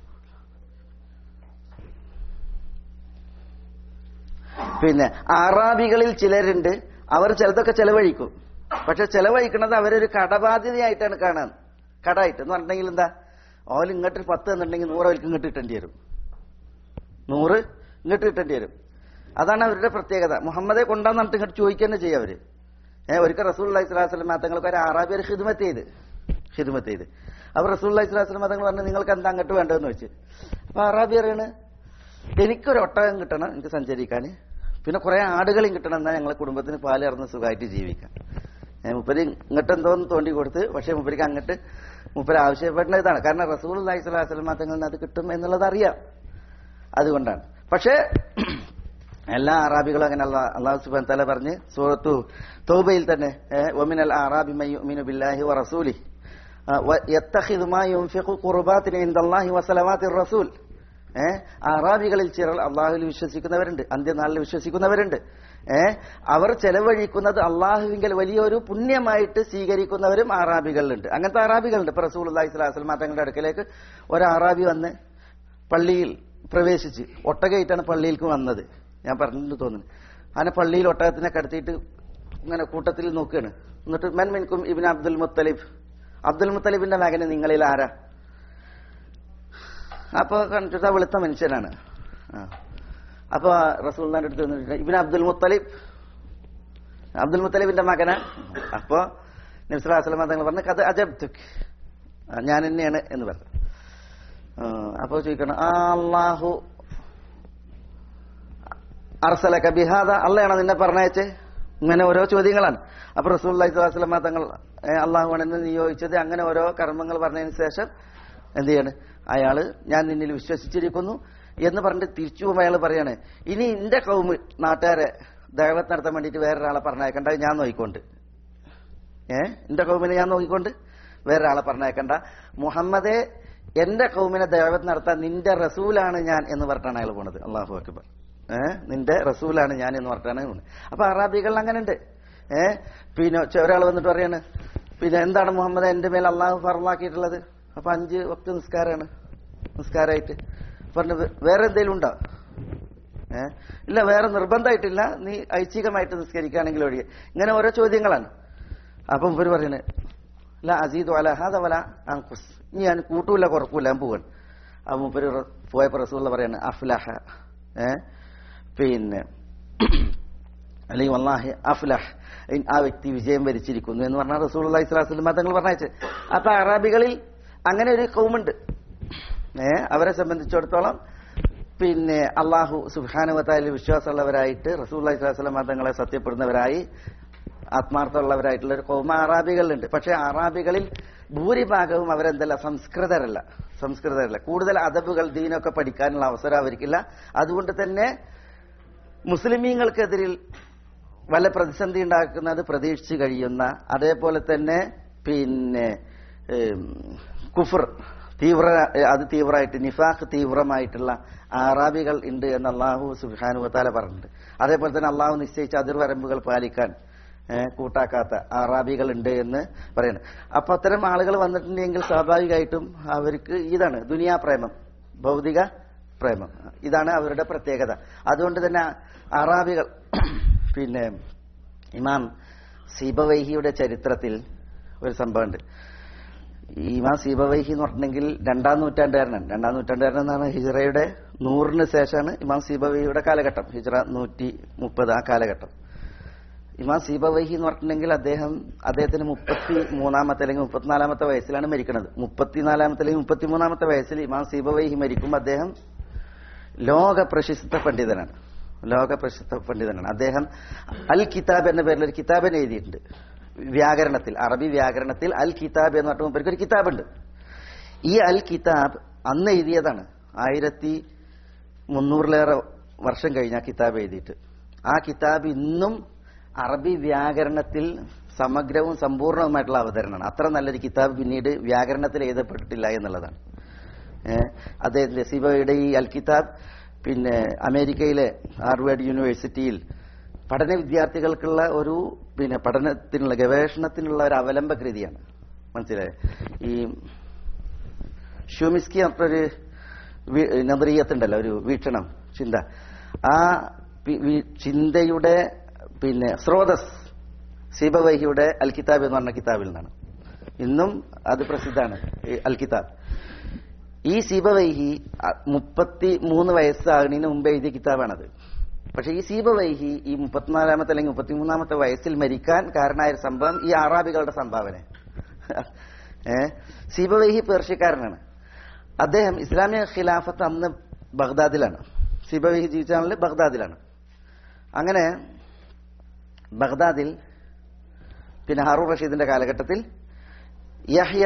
പിന്നെ അറാബികളിൽ ചിലരുണ്ട് അവർ ചിലതൊക്കെ ചെലവഴിക്കും പക്ഷെ ചെലവഴിക്കുന്നത് അവരൊരു കടബാധ്യതയായിട്ടാണ് കാണാൻ കടായിട്ട് എന്ന് പറഞ്ഞിട്ടുണ്ടെങ്കിൽ എന്താ ഓൽ ഇങ്ങോട്ട് പത്ത് എന്നുണ്ടെങ്കിൽ നൂറ് അവർക്ക് ഇങ്ങോട്ട് കിട്ടേണ്ടി വരും നൂറ് ഇങ്ങോട്ട് കിട്ടേണ്ടി വരും അതാണ് അവരുടെ പ്രത്യേകത മുഹമ്മദെ കൊണ്ടാന്ന് പറഞ്ഞിട്ട് ഇങ്ങോട്ട് ചോദിക്കുക തന്നെ ചെയ്യും അവര് ഏഹ് ഒരിക്കൽ റസൂൽ അള്ളഹി സ്വലാസ്ലം തങ്ങൾക്ക് ഒരു ആറാബി ഒരു ഹിദ്മത്ത് ചെയ്ത് ഹിദ്മത്ത് ചെയ്ത് അപ്പൊ റസൂൽ അള്ളഹി സ്വലാസ്ലം തങ്ങൾ പറഞ്ഞു നിങ്ങൾക്ക് എന്താ അങ്ങോട്ട് വേണ്ടതെന്ന് വെച്ച് അപ്പൊ അറാബി പറയാണ് എനിക്കൊരു ഒട്ടകം കിട്ടണം എനിക്ക് സഞ്ചരിക്കാൻ പിന്നെ കുറെ ആടുകളും കിട്ടണം എന്നാൽ ഞങ്ങളെ കുടുംബത്തിന് പാല് ഇറന്ന് സുഖമായിട്ട് ജീവിക്കാം ഏ, മുപ്പര് ഇങ്ങോട്ട് എന്തോന്ന് തോണ്ടി കൊടുത്ത് പക്ഷെ മുപ്പരിക്ക് അങ്ങോട്ട് മുപ്പര് ആവശ്യപ്പെടുന്ന ഇതാണ് കാരണം റസൂൽ അള്ളഹി സ്വലാസ്ലം തങ്ങളിൽ നിന്ന് അത് കിട്ടും എന്നുള്ളത് അറിയാം അതുകൊണ്ടാണ് പക്ഷേ എല്ലാ അറാബികളും അങ്ങനെ അള്ളാ അള്ളാഹു സുബാൻ തല പറഞ്ഞ് സൂറത്തു തൗബയിൽ തന്നെ ഒമിനൽ അറാബി മയ്യുമിനു ബില്ലാഹി വ റസൂലി യത്തഖിദു മാ യുൻഫിഖു ഖുർബാത്തിൻ ഇൻദല്ലാഹി വസലവാത്തിർ റസൂൽ ഏ അറാബികളിൽ ചിലർ അള്ളാഹുവിൽ വിശ്വസിക്കുന്നവരുണ്ട് അന്ത്യനാളിൽ വിശ്വസിക്കുന്നവരുണ്ട് ഏ അവർ ചെലവഴിക്കുന്നത് അള്ളാഹുവിങ്കൽ വലിയൊരു പുണ്യമായിട്ട് സ്വീകരിക്കുന്നവരും അറാബികളിലുണ്ട് അങ്ങനത്തെ അറാബികളുണ്ട് ഇപ്പൊ റസൂൽ അള്ളാഹി സ്വലാസ്ലം തങ്ങളുടെ അടുക്കലേക്ക് ഒരു അറാബി വന്ന് പള്ളിയിൽ പ്രവേശിച്ച് ഒട്ടകയിട്ടാണ് പള്ളിയിലേക്ക് വന്നത് ഞാൻ പറഞ്ഞിട്ട് തോന്നുന്നു അങ്ങനെ പള്ളിയിൽ ഒട്ടകത്തിനെ കടത്തിയിട്ട് ഇങ്ങനെ കൂട്ടത്തിൽ നോക്കുകയാണ് എന്നിട്ട് മെൻ മിൻകും ഇബിൻ അബ്ദുൽ മുത്തലിബ് അബ്ദുൽ മുത്തലിബിന്റെ മകന് നിങ്ങളിൽ ആരാ അപ്പൊ കണ്ടിട്ട് ആ വെളുത്ത മനുഷ്യനാണ് ആ. അപ്പൊ റസൂൽദാന്റെ അടുത്ത് വന്നിട്ട് ഇബിൻ അബ്ദുൽ മുത്തലിബ് അബ്ദുൽ മുത്തലിബിന്റെ മകനാ അപ്പൊ നബ്സുലാസ്ലം തങ്ങൾ പറഞ്ഞു കഥ അജബ് ഞാൻ തന്നെയാണ് എന്ന് പറഞ്ഞു ആ, അപ്പൊ ചോദിക്കണം ആ അള്ളാഹു അർസലക ബിഹാദ അള്ളയാണോ നിന്നെ പറഞ്ഞയച്ചേ ഇങ്ങനെ ഓരോ ചോദ്യങ്ങളാണ് അപ്പൊ റസൂൽ സ്വലാസ്ലമ തങ്ങൾ ഏ, അള്ളാഹുവാണ് എന്നെ നിയോഗിച്ചത് അങ്ങനെ ഓരോ കർമ്മങ്ങൾ പറഞ്ഞതിന് ശേഷം എന്ത് ചെയ്യാണ് അയാള് ഞാൻ നിന്നിൽ വിശ്വസിച്ചിരിക്കുന്നു എന്ന് പറഞ്ഞിട്ട് തിരിച്ചു പോകുമ്പോൾ അയാൾ പറയാണ് ഇനി എന്റെ കൗമ് നാട്ടുകാരെ ദൈവത്ത് നടത്താൻ വേണ്ടിയിട്ട് വേറൊരാളെ പറഞ്ഞയക്കണ്ട ഞാൻ നോക്കിക്കൊണ്ട് ഏ എന്റെ കൗമിനെ ഞാൻ നോക്കിക്കൊണ്ട് വേറൊരാളെ പറഞ്ഞേക്കണ്ട മുഹമ്മദെ എന്റെ കൗമിനെ ദൈവത്ത് നടത്താൻ നിന്റെ റസൂലാണ് ഞാൻ എന്ന് പറഞ്ഞിട്ടാണ് അയാൾ പോണത് അള്ളാഹു അക്ബർ ഏഹ് നിന്റെ റസൂലാണ് ഞാൻ എന്ന് പറഞ്ഞിട്ടാണ് പോണത് അപ്പൊ അറാബികൾ അങ്ങനെ ഉണ്ട് ഏഹ് പിന്നെ ചെ- ഒരാൾ വന്നിട്ട് പറയാണ് പിന്നെ എന്താണ് മുഹമ്മദ് എന്റെ മേൽ അള്ളാഹു ഫറലാക്കിയിട്ടുള്ളത് അപ്പൊ അഞ്ച് വക്ത നിസ്കാരമാണ് നിസ്കാരമായിട്ട് പറഞ്ഞു "വേ- വേറെ എന്തെങ്കിലും ഉണ്ടോ ഏ ഇല്ല വേറെ നിർബന്ധമായിട്ടില്ല നീ ഐച്ഛികമായിട്ട് നിസ്കരിക്കുകയാണെങ്കിൽ ഒഴികെ ഇങ്ങനെ ഓരോ ചോദ്യങ്ങളാണ് അപ്പം ഇവര് പറയുന്നത് ല അസീദ് വല ഹാദ വല അങ്കുസ് ഇനി ഞാൻ കൂട്ടൂല കുറക്കൂല ഞാൻ പോവാൻ അപ്പം മുപ്പര് പോയപ്പോ റസൂള്ള പറയാണ് അഫ്ലഹ ഏ പിന്നെ അല്ലെങ്കിൽ വല്ലാഹി അഫ്ലഹ് ഇൻ ആ വ്യക്തി വിജയം വരിച്ചിരിക്കുന്നു എന്ന് പറഞ്ഞാൽ റസൂൽ അള്ളഹി സ്വലാസ്ലം തങ്ങൾ പറഞ്ഞയച്ച് അപ്പൊ അറാബികളിൽ അങ്ങനെ ഒരു കൗമുണ്ട് ഏ അവരെ സംബന്ധിച്ചിടത്തോളം പിന്നെ അള്ളാഹു സുബാനുവത്തായ വിശ്വാസമുള്ളവരായിട്ട് റസൂൽ അള്ളഹി സ്വലാസ്ലം തങ്ങളെ സത്യപ്പെടുന്നവരായി ആത്മാർത്ഥമുള്ളവരായിട്ടുള്ള ഒരു കൗമ അറാബികളിലുണ്ട് പക്ഷെ അറാബികളിൽ ഭൂരിഭാഗവും അവരെന്തല്ല സംസ്കൃതരല്ല സംസ്കൃതരല്ല കൂടുതൽ അദബുകൾ ദീനൊക്കെ പഠിക്കാനുള്ള അവസരം അവർക്കില്ല അതുകൊണ്ട് തന്നെ മുസ്ലിമീങ്ങൾക്കെതിരിൽ വല്ല പ്രതിസന്ധി ഉണ്ടാക്കുന്നത് പ്രതീക്ഷിച്ച് കഴിയുന്ന അതേപോലെ തന്നെ പിന്നെ ഏം, കുഫർ തീവ്ര അത് തീവ്രമായിട്ട് നിഫാഖ് തീവ്രമായിട്ടുള്ള ആറാബികൾ ഉണ്ട് എന്ന് അള്ളാഹു സുബാനുവത്താല പറഞ്ഞിട്ടുണ്ട് അതേപോലെ തന്നെ അള്ളാഹു നിശ്ചയിച്ച അതിർവരമ്പുകൾ പാലിക്കാൻ ഏ, കൂട്ടാക്കാത്ത ആറാബികൾ ഉണ്ട് എന്ന് പറയുന്നത് അപ്പൊ അത്തരം ആളുകൾ വന്നിട്ടുണ്ടെങ്കിൽ സ്വാഭാവികമായിട്ടും അവർക്ക് ഇതാണ് ദുനിയാ പ്രേമം ഭൗതിക പ്രേമം ഇതാണ് അവരുടെ പ്രത്യേകത അതുകൊണ്ട് തന്നെ അറാബികൾ പിന്നെ ഇമാം സീബവൈഹിയുടെ ചരിത്രത്തിൽ ഒരു സംഭവമുണ്ട് ഇമാം സീബവൈഹി എന്ന് പറഞ്ഞിട്ടുണ്ടെങ്കിൽ രണ്ടാം നൂറ്റാണ്ടുകാരനാണ് രണ്ടാം നൂറ്റാണ്ടുകാരൻ എന്നാണ് ഹിജറയുടെ നൂറിന് ശേഷമാണ് ഇമാം സീബവൈഹിയുടെ കാലഘട്ടം ഹിജറ നൂറ്റി മുപ്പത് ആ കാലഘട്ടം ഇമാം സീബവൈഹി എന്ന് പറഞ്ഞിട്ടുണ്ടെങ്കിൽ അദ്ദേഹം അദ്ദേഹത്തിന് മുപ്പത്തി മൂന്നാമത്തെ അല്ലെങ്കിൽ മുപ്പത്തിനാലാമത്തെ വയസ്സിലാണ് മരിക്കുന്നത് മുപ്പത്തിനാലാമത്തെ അല്ലെങ്കിൽ മുപ്പത്തിമൂന്നാമത്തെ വയസ്സിൽ ഇമാം സീബവൈഹി മരിക്കുമ്പോൾ അദ്ദേഹം ലോക പ്രശസ്ത പണ്ഡിതനാണ് ലോക പ്രശസ്ത പണ്ഡിതനാണ് അദ്ദേഹം അൽ കിതാബ് എന്ന പേരിൽ ഒരു കിതാബിനെ എഴുതിയിട്ടുണ്ട് വ്യാകരണത്തിൽ അറബി വ്യാകരണത്തിൽ അൽ കിതാബ് എന്ന് പറഞ്ഞ മൂപ്പർക്ക് ഒരു കിതാബുണ്ട് ഈ അൽ കിതാബ് അന്ന് എഴുതിയതാണ് ആയിരത്തി മുന്നൂറിലേറെ വർഷം കഴിഞ്ഞ ആ കിതാബ് എഴുതിയിട്ട് ആ കിതാബ് ഇന്നും അറബി വ്യാകരണത്തിൽ സമഗ്രവും സമ്പൂർണവുമായിട്ടുള്ള അവതരണമാണ് അത്ര നല്ലൊരു കിതാബ് പിന്നീട് വ്യാകരണത്തിൽ എഴുതപ്പെട്ടിട്ടില്ല എന്നുള്ളതാണ് ഏഹ് അദ്ദേഹത്തിന്റെ സിബയുടെ ഈ അൽ കിതാബ് പിന്നെ അമേരിക്കയിലെ ഹാർവേഡ് യൂണിവേഴ്സിറ്റിയിൽ പഠന വിദ്യാർത്ഥികൾക്കുള്ള ഒരു പിന്നെ പഠനത്തിനുള്ള ഗവേഷണത്തിനുള്ള ഒരു അവലംബ കൃതിയാണ് മനസ്സിലായോ ഈ ഷൂമിസ്കി പറഞ്ഞൊരു നദരീയത്തുണ്ടല്ലോ ഒരു വീക്ഷണം ചിന്ത ആ പി- വി- ചിന്തയുടെ പിന്നെ സ്രോതസ് സീബവൈഹിയുടെ അൽ കിതാബ് എന്ന് പറഞ്ഞ കിതാബിൽ നിന്നാണ് ഇന്നും അത് പ്രസിദ്ധമാണ് ഈ അൽ കിതാബ് ഈ സീബവൈഹി മുപ്പത്തി മൂന്ന് വയസ്സാകുന്നതിന് മുമ്പ് എഴുതിയ കിതാബാണത് പക്ഷെ ഈ സീബവൈഹി ഈ മുപ്പത്തിനാലാമത്തെ അല്ലെങ്കിൽ മുപ്പത്തിമൂന്നാമത്തെ വയസ്സിൽ മരിക്കാൻ കാരണമായ ഒരു സംഭവം ഈ അറാബികളുടെ സംഭാവന ഏ സീബവൈഹി പേർഷ്യക്കാരനാണ് അദ്ദേഹം ഇസ്ലാമിക ഖിലാഫത്ത് അന്ന് ബഗ്ദാദിലാണ് സീബവൈഹി ജീവിച്ചാണെങ്കിൽ ബഗ്ദാദിലാണ് അങ്ങനെ ബഗ്ദാദിൽ പിന്നെ ഹാറൂർ റഷീദിന്റെ കാലഘട്ടത്തിൽ യഹ്യ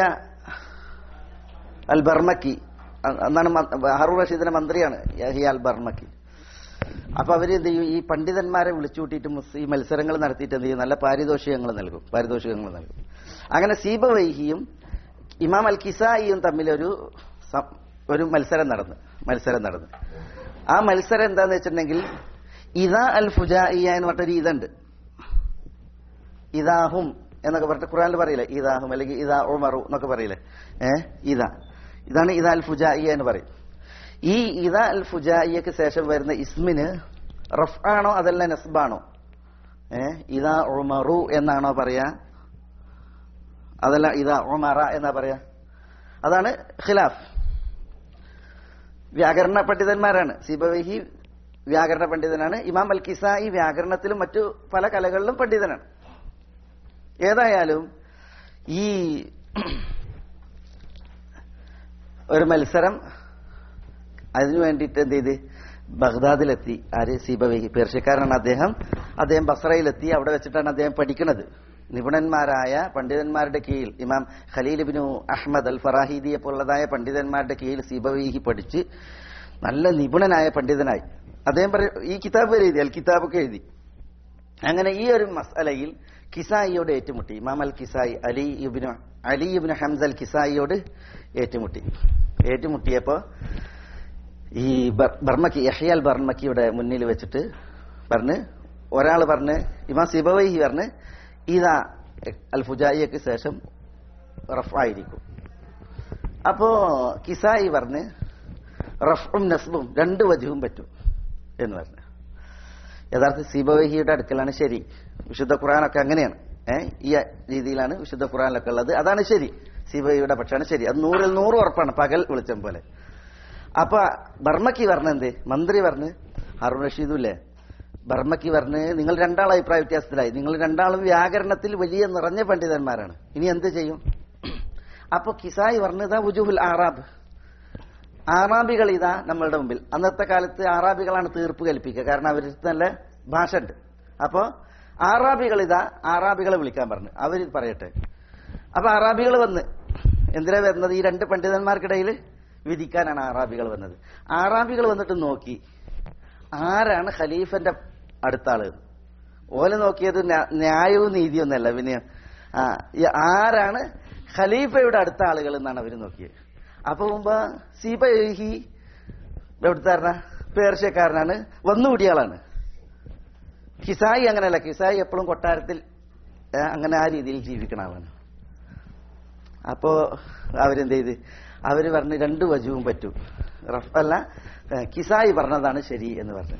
അൽ ബർമക്കി അ- അന്നാണ് മ- ഹാറൂർ റഷീദിന്റെ മന്ത്രിയാണ് യഹിയ അൽ ബർമക്കി അപ്പൊ അവര് എന്ത് ചെയ്യും ഈ പണ്ഡിതന്മാരെ വിളിച്ചു കൂട്ടിയിട്ട് മുസ് ഈ മത്സരങ്ങൾ നടത്തിയിട്ട് എന്ത് ചെയ്യും നല്ല പാരിതോഷികങ്ങൾ നൽകും പാരിതോഷികങ്ങൾ നൽകും അങ്ങനെ സീബവൈഹിയും ഇമാം അൽ കിസായിയും തമ്മിൽ ഒരു സം- ഒരു മത്സരം നടന്നു മത്സരം നടന്നു ആ മത്സരം എന്താന്ന് വെച്ചിട്ടുണ്ടെങ്കിൽ ഇതാ അൽ ഫുജായിയ എന്ന് പറഞ്ഞൊരു ഇതുണ്ട് ഇതാഹും എന്നൊക്കെ പറഞ്ഞിട്ട് ഖുറാനിൽ പറയില്ലേ ഇതാഹും അല്ലെങ്കിൽ ഇതാ ഉമറു എന്നൊക്കെ പറയില്ലേ ഏ ഇതാ ഇതാണ് ഇതാ അൽ ഫുജായിയ എന്ന് പറയും ഈ ഇതാ അൽ ഫുജായിയക്ക് ശേഷം വരുന്ന ഇസ്മിന് റഫ് ആണോ അതല്ല നസ്ബാണോ ഏ ഇതാ ഉമറു എന്നാണോ പറയാ അതല്ല ഇതാ ഉമറ എന്നാ പറയാ അതാണ് ഖിലാഫ് വ്യാകരണ പണ്ഡിതന്മാരാണ് സിബവഹി വ്യാകരണ പണ്ഡിതനാണ് ഇമാം അൽ കിസായി വ്യാകരണത്തിലും മറ്റു പല കലകളിലും പണ്ഡിതനാണ് ഏതായാലും ഈ ഒരു മത്സരം അതിനു വേണ്ടിയിട്ട് എന്ത് ചെയ്ത് ബഗ്ദാദിലെത്തി ആര് സീബവഹി പേർഷ്യക്കാരനാണ് അദ്ദേഹം അദ്ദേഹം ബസ്രയിലെത്തി അവിടെ വെച്ചിട്ടാണ് അദ്ദേഹം പഠിക്കുന്നത് നിപുണന്മാരായ പണ്ഡിതന്മാരുടെ കീഴിൽ ഇമാം ഖലീൽ ബിനു അഹമ്മദ് അൽ ഫറാഹിദിയെ പോലുള്ളതായ പണ്ഡിതന്മാരുടെ കീഴിൽ സീബവഹി പഠിച്ച് നല്ല നിപുണനായ പണ്ഡിതനായി അദ്ദേഹം പറയും ഈ കിതാബ് എഴുതി അൽ കിതാബൊക്കെ എഴുതി അങ്ങനെ ഈ ഒരു മസലയിൽ കിസായിയോട് ഏറ്റുമുട്ടി ഇമാം അൽ കിസായി അലി ഇബ്നു അലി ഇബ്നു ഹംസ അൽ കിസായിയോട് ഏറ്റുമുട്ടി ഏറ്റുമുട്ടിയപ്പോ ഈ ബർ- ബർമക്കി യഹ്യാൽ ബർമക്കിയുടെ മുന്നിൽ വെച്ചിട്ട് പറഞ്ഞ് ഒരാൾ പറഞ്ഞ് ഇമാം സിബവൈഹി പറഞ്ഞ് ഇതാ അൽ ഫുജായിക്ക് ശേഷം റഫായിരിക്കും അപ്പോ കിസായി പറഞ്ഞ് റഫും നസ്ബും രണ്ട് വജുവും പറ്റും എന്ന് പറഞ്ഞു യഥാർത്ഥ സിബവഹിയുടെ അടുക്കലാണ് ശരി വിശുദ്ധ ഖുറാനൊക്കെ അങ്ങനെയാണ് ഏഹ് ഈ രീതിയിലാണ് വിശുദ്ധ ഖുറാനിലൊക്കെ ഉള്ളത് അതാണ് ശരി സിബവഹിയുടെ പക്ഷാണ് ശരി അത് നൂറിൽ നൂറ് ഉറപ്പാണ് പകൽ വെളിച്ചം പോലെ അപ്പൊ ബർമ്മക്ക് പറഞ്ഞ എന്ത് മന്ത്രി പറഞ്ഞ് ഹറുൺ റഷീദും ഇല്ലേ ബർമ്മക്ക് പറഞ്ഞ് നിങ്ങൾ രണ്ടാളും അഭിപ്രായ വ്യത്യാസത്തിലായി നിങ്ങൾ രണ്ടാളും വ്യാകരണത്തിൽ വലിയ നിറഞ്ഞ പണ്ഡിതന്മാരാണ് ഇനി എന്ത് ചെയ്യും അപ്പൊ കിസായി പറഞ്ഞതാ ഉജുഹുൽ ആറാബ് ആറാബികൾ ഇതാ നമ്മളുടെ മുമ്പിൽ അന്നത്തെ കാലത്ത് ആറാബികളാണ് തീർപ്പ് കൽപ്പിക്കുക കാരണം അവർക്ക് നല്ല ഭാഷ ഉണ്ട് അപ്പോ ആറാബികൾ ഇതാ ആറാബികളെ വിളിക്കാൻ പറഞ്ഞു അവർ പറയട്ടെ അപ്പൊ ആറാബികൾ വന്ന് എന്തിനാ വരുന്നത് ഈ രണ്ട് പണ്ഡിതന്മാർക്കിടയിൽ വിധിക്കാനാണ് ആറാബികൾ വന്നത് ആറാബികൾ വന്നിട്ട് നോക്കി ആരാണ് ഖലീഫന്റെ അടുത്ത ആള് ഓല് നോക്കിയത് ന്യാ- ന്യായവും നീതിയൊന്നല്ല പിന്നെ ആ ഈ ആരാണ് ഖലീഫയുടെ അടുത്ത ആളുകൾ എന്നാണ് അവർ നോക്കിയത് അപ്പൊ മുമ്പ് സീബഹി എവിടുത്താരനാ പേർഷ്യക്കാരനാണ് വന്നുകൂടിയ ആളാണ് കിസായി അങ്ങനെയല്ല കിസായി എപ്പോഴും കൊട്ടാരത്തിൽ ഏ, അങ്ങനെ ആ രീതിയിൽ ജീവിക്കണ ആളാണ് അപ്പോ അവരെന്ത് ചെയ്ത് അവര് പറഞ്ഞ് രണ്ട് വജുവും പറ്റും റഫല്ല ഏ, കിസായി പറഞ്ഞതാണ് ശരി എന്ന് പറഞ്ഞു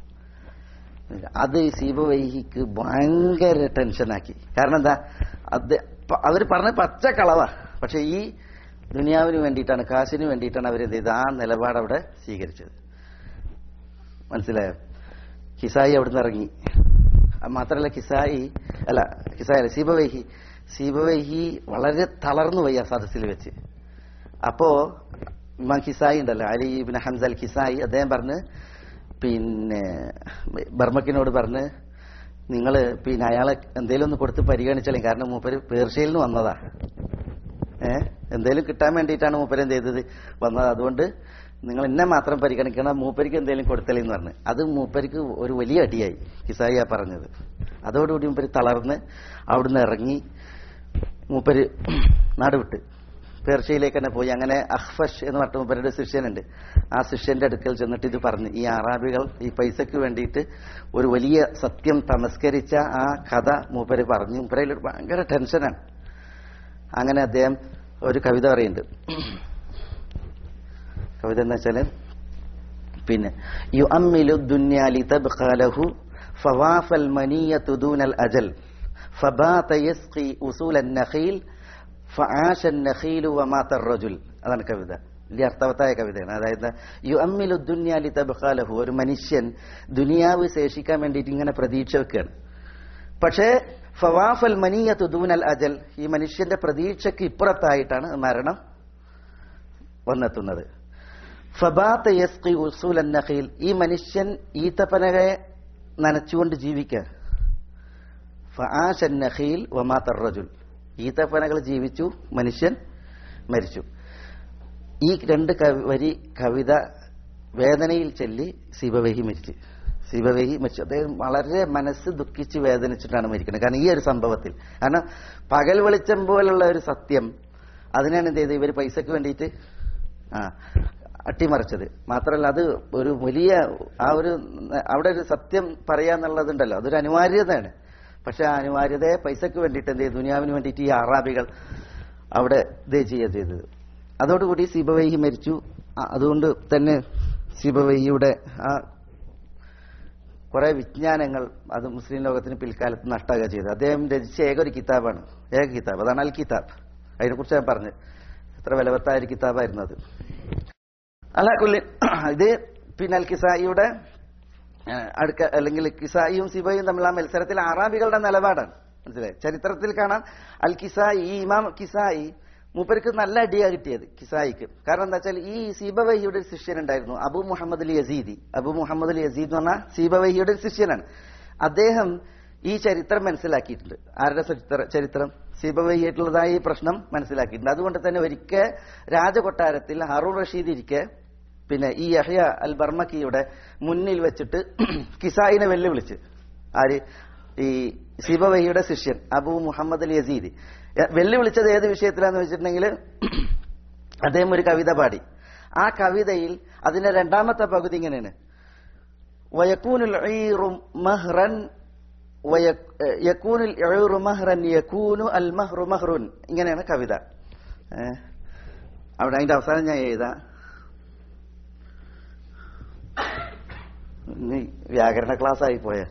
അത് സീബവൈഹിക്ക് ഭയങ്കര ടെൻഷനാക്കി കാരണം എന്താ അത് പ- അവര് പറഞ്ഞ പച്ച കളവാ പക്ഷെ ഈ ദുനിയാവിന് വേണ്ടിയിട്ടാണ് കാശിന് വേണ്ടിയിട്ടാണ് അവരെന്ത് ചെയ്ത് ആ നിലപാട് അവിടെ സ്വീകരിച്ചത് മനസ്സിലായോ കിസായി അവിടുന്ന് ഇറങ്ങി അത് മാത്രമല്ല കിസായി അല്ല കിസായി അല്ല സീബവൈഹി സീബവൈഹി വളരെ തളർന്നു പോയി ആ സദസ്സിൽ വെച്ച് അപ്പോ ഇമാം കിസായി ഉണ്ടല്ലോ അലി ഇബ്നു ഹംസ അൽ കിസായി അദ്ദേഹം പറഞ്ഞ് പിന്നെ ബർമക്കിനോട് പറഞ്ഞ് നിങ്ങൾ പിന്നെ അയാളെ എന്തേലും ഒന്ന് കൊടുത്ത് പരിഗണിച്ചാലും കാരണം മൂപ്പര് പേർഷ്യയിൽ നിന്ന് വന്നതാ ഏ എന്തേലും കിട്ടാൻ വേണ്ടിയിട്ടാണ് മൂപ്പര് എന്ത് ചെയ്തത് വന്നത് അതുകൊണ്ട് നിങ്ങൾ എന്നെ മാത്രം പരിഗണിക്കണം മൂപ്പരിക്ക് എന്തേലും കൊടുത്തലെന്ന് പറഞ്ഞു അത് മൂപ്പരിക്ക് ഒരു വലിയ അടിയായി കിസായിയാ പറഞ്ഞത് അതോടുകൂടി മൂപ്പര് തളർന്ന് അവിടുന്ന് ഇറങ്ങി മൂപ്പര് നാട് വിട്ട് പേർഷ്യയിലേക്ക് തന്നെ പോയി അങ്ങനെ അഹ്ഫഷ് എന്ന് പറഞ്ഞ മൂപ്പരുടെ ശിഷ്യനുണ്ട് ആ ശിഷ്യന്റെ അടുക്കൽ ചെന്നിട്ട് ഇത് പറഞ്ഞു ഈ അറാബികൾ ഈ പൈസയ്ക്ക് വേണ്ടിയിട്ട് ഒരു വലിയ സത്യം തമസ്കരിച്ച ആ കഥ മൂപ്പര് പറഞ്ഞു മൂപ്പരയിൽ ഒരു ഭയങ്കര ടെൻഷനാണ് അങ്ങനെ അദ്ദേഹം ഒരു കവിത പറയുന്നുണ്ട് കവിത എന്ന് വെച്ചാല് പിന്നെ യു അമ്മിലു ദുന്യാലി തബ്ഖാലഹു ഫവാഫൽ മനീയത്തു ദൂനൽ അജൽ ഫബാത യസ്ഖി ഉസൂലൻ നഖീൽ ഫആശൻ നഖീലു വമാത റജുൽ അതാണ് കവിത വലിയ അർത്ഥവത്തായ കവിതയാണ് അതായത് യു അമ്മിലു ദുന്യാലി തബ്ഖാലഹു ഒരു മനുഷ്യൻ ദുനിയാവ് ശേഷിക്കാൻ വേണ്ടിയിട്ട് ഇങ്ങനെ പ്രതീക്ഷ വെക്കുകയാണ് പക്ഷേ ഫവാഫൽ മനീയത്തു ദൂനൽ അജൽ ഈ മനുഷ്യന്റെ പ്രതീക്ഷയ്ക്ക് ഇപ്പുറത്തായിട്ടാണ് മരണം വന്നെത്തുന്നത് ഫബാത്ത യസ്കി ഉസൂൽ നഖീൽ ഈ മനുഷ്യൻ ഈത്തപ്പനകയെ നനച്ചുകൊണ്ട് ജീവിക്കുക ഫആശൻ നഖീൽ വമാത്ത റജുൽ ഈത്തപ്പനകൾ ജീവിച്ചു മനുഷ്യൻ മരിച്ചു ഈ രണ്ട് കവി- വരി കവിത വേദനയിൽ ചൊല്ലി സിബവഹി മരിച്ചു സിബവഹി മരിച്ചു അദ്ദേഹം വളരെ മനസ്സ് ദുഃഖിച്ച് വേദനിച്ചിട്ടാണ് മരിക്കുന്നത് കാരണം ഈ ഒരു സംഭവത്തിൽ കാരണം പകൽ വെളിച്ചം പോലുള്ള ഒരു സത്യം അതിനാണ് എന്ത് ചെയ്തത് ഇവർ പൈസക്ക് വേണ്ടിയിട്ട് ആ അട്ടിമറിച്ചത് മാത്രമല്ല അത് ഒരു വലിയ ആ ഒരു അവിടെ ഒരു സത്യം പറയാന്നുള്ളതുണ്ടല്ലോ അതൊരു അനിവാര്യതയാണ് പക്ഷെ ആ അനിവാര്യതയെ പൈസക്ക് വേണ്ടിയിട്ട് എന്ത് ചെയ്തു ദുനിയാവിന് വേണ്ടിയിട്ട് ഈ അറാബികൾ അവിടെ ഇതേ ചെയ്യുക ചെയ്തത് അതോടുകൂടി സിബവൈഹി മരിച്ചു ആ, അതുകൊണ്ട് തന്നെ സിബവൈഹിയുടെ ആ കുറെ വിജ്ഞാനങ്ങൾ അത് മുസ്ലിം ലോകത്തിന് പിൽക്കാലത്ത് നഷ്ടാകുക ചെയ്തത് അദ്ദേഹം രചിച്ച ഏക ഒരു കിതാബാണ് ഏക കിതാബ് അതാണ് അൽ കിതാബ് അതിനെക്കുറിച്ച് ഞാൻ പറഞ്ഞു എത്ര വിലവത്തായ ഒരു കിതാബായിരുന്നു അത് അല്ല കൊല്ലി ഇത് പിന്നെ അൽ കിസായിയുടെ ആ, അടുക്ക അല്ലെങ്കിൽ കിസായിയും സിബയും തമ്മിലുള്ള ആ മത്സരത്തിൽ അറാബികളുടെ നിലപാടാണ് മനസ്സിലായി ചരിത്രത്തിൽ കാണാം അൽ കിസായി ഈ ഇമാം കിസായി മൂപ്പർക്ക് നല്ല അടിയാ കിട്ടിയത് കിസായിക്ക് കാരണം എന്താ വെച്ചാൽ ഈ സീബവഹിയുടെ ഒരു ശിഷ്യനുണ്ടായിരുന്നു Abu Muhammad Ali Yazidi Abu Muhammad Ali Yazid എന്ന് പറഞ്ഞാൽ സീബവഹിയുടെ ഒരു ശിഷ്യനാണ് അദ്ദേഹം ഈ ചരിത്രം മനസ്സിലാക്കിയിട്ടുണ്ട് ആരുടെ ചരിത്ര ചരിത്രം സീബവഹിയായിട്ടുള്ളതായ ഈ പ്രശ്നം മനസ്സിലാക്കിയിട്ടുണ്ട് അതുകൊണ്ട് തന്നെ ഒരിക്കൽ രാജകൊട്ടാരത്തിൽ ഹറൂർ റഷീദ് ഇരിക്കെ പിന്നെ ഈ യഹ്യ അൽ ബർമക്കിയുടെ മുന്നിൽ വെച്ചിട്ട് കിസായിനെ വെല്ലുവിളിച്ച് ആര് ഈ സിബവഹിയുടെ ശിഷ്യൻ അബു മുഹമ്മദ് അൽ യസീദ് എ- വെല്ലുവിളിച്ചത് ഏത് വിഷയത്തിലാന്ന് വെച്ചിട്ടുണ്ടെങ്കിൽ അദ്ദേഹം ഒരു കവിത പാടി ആ കവിതയിൽ അതിന്റെ രണ്ടാമത്തെ പകുതി ഇങ്ങനെയാണ് വയക്കൂനുൽ ഈറു മഹ്റൻ വയ- ഏ, യക്കൂനുൽ ഈറു മഹ്റൻ യക്കൂനു അൽ മഹ്റു മഹ്റുൻ ഇങ്ങനെയാണ് കവിത ഏ, അവിടെ അതിന്റെ അവസാനം ഞാൻ എഴുതാം ഇനി വ്യാകരണ ക്ലാസ് ആയി പോയ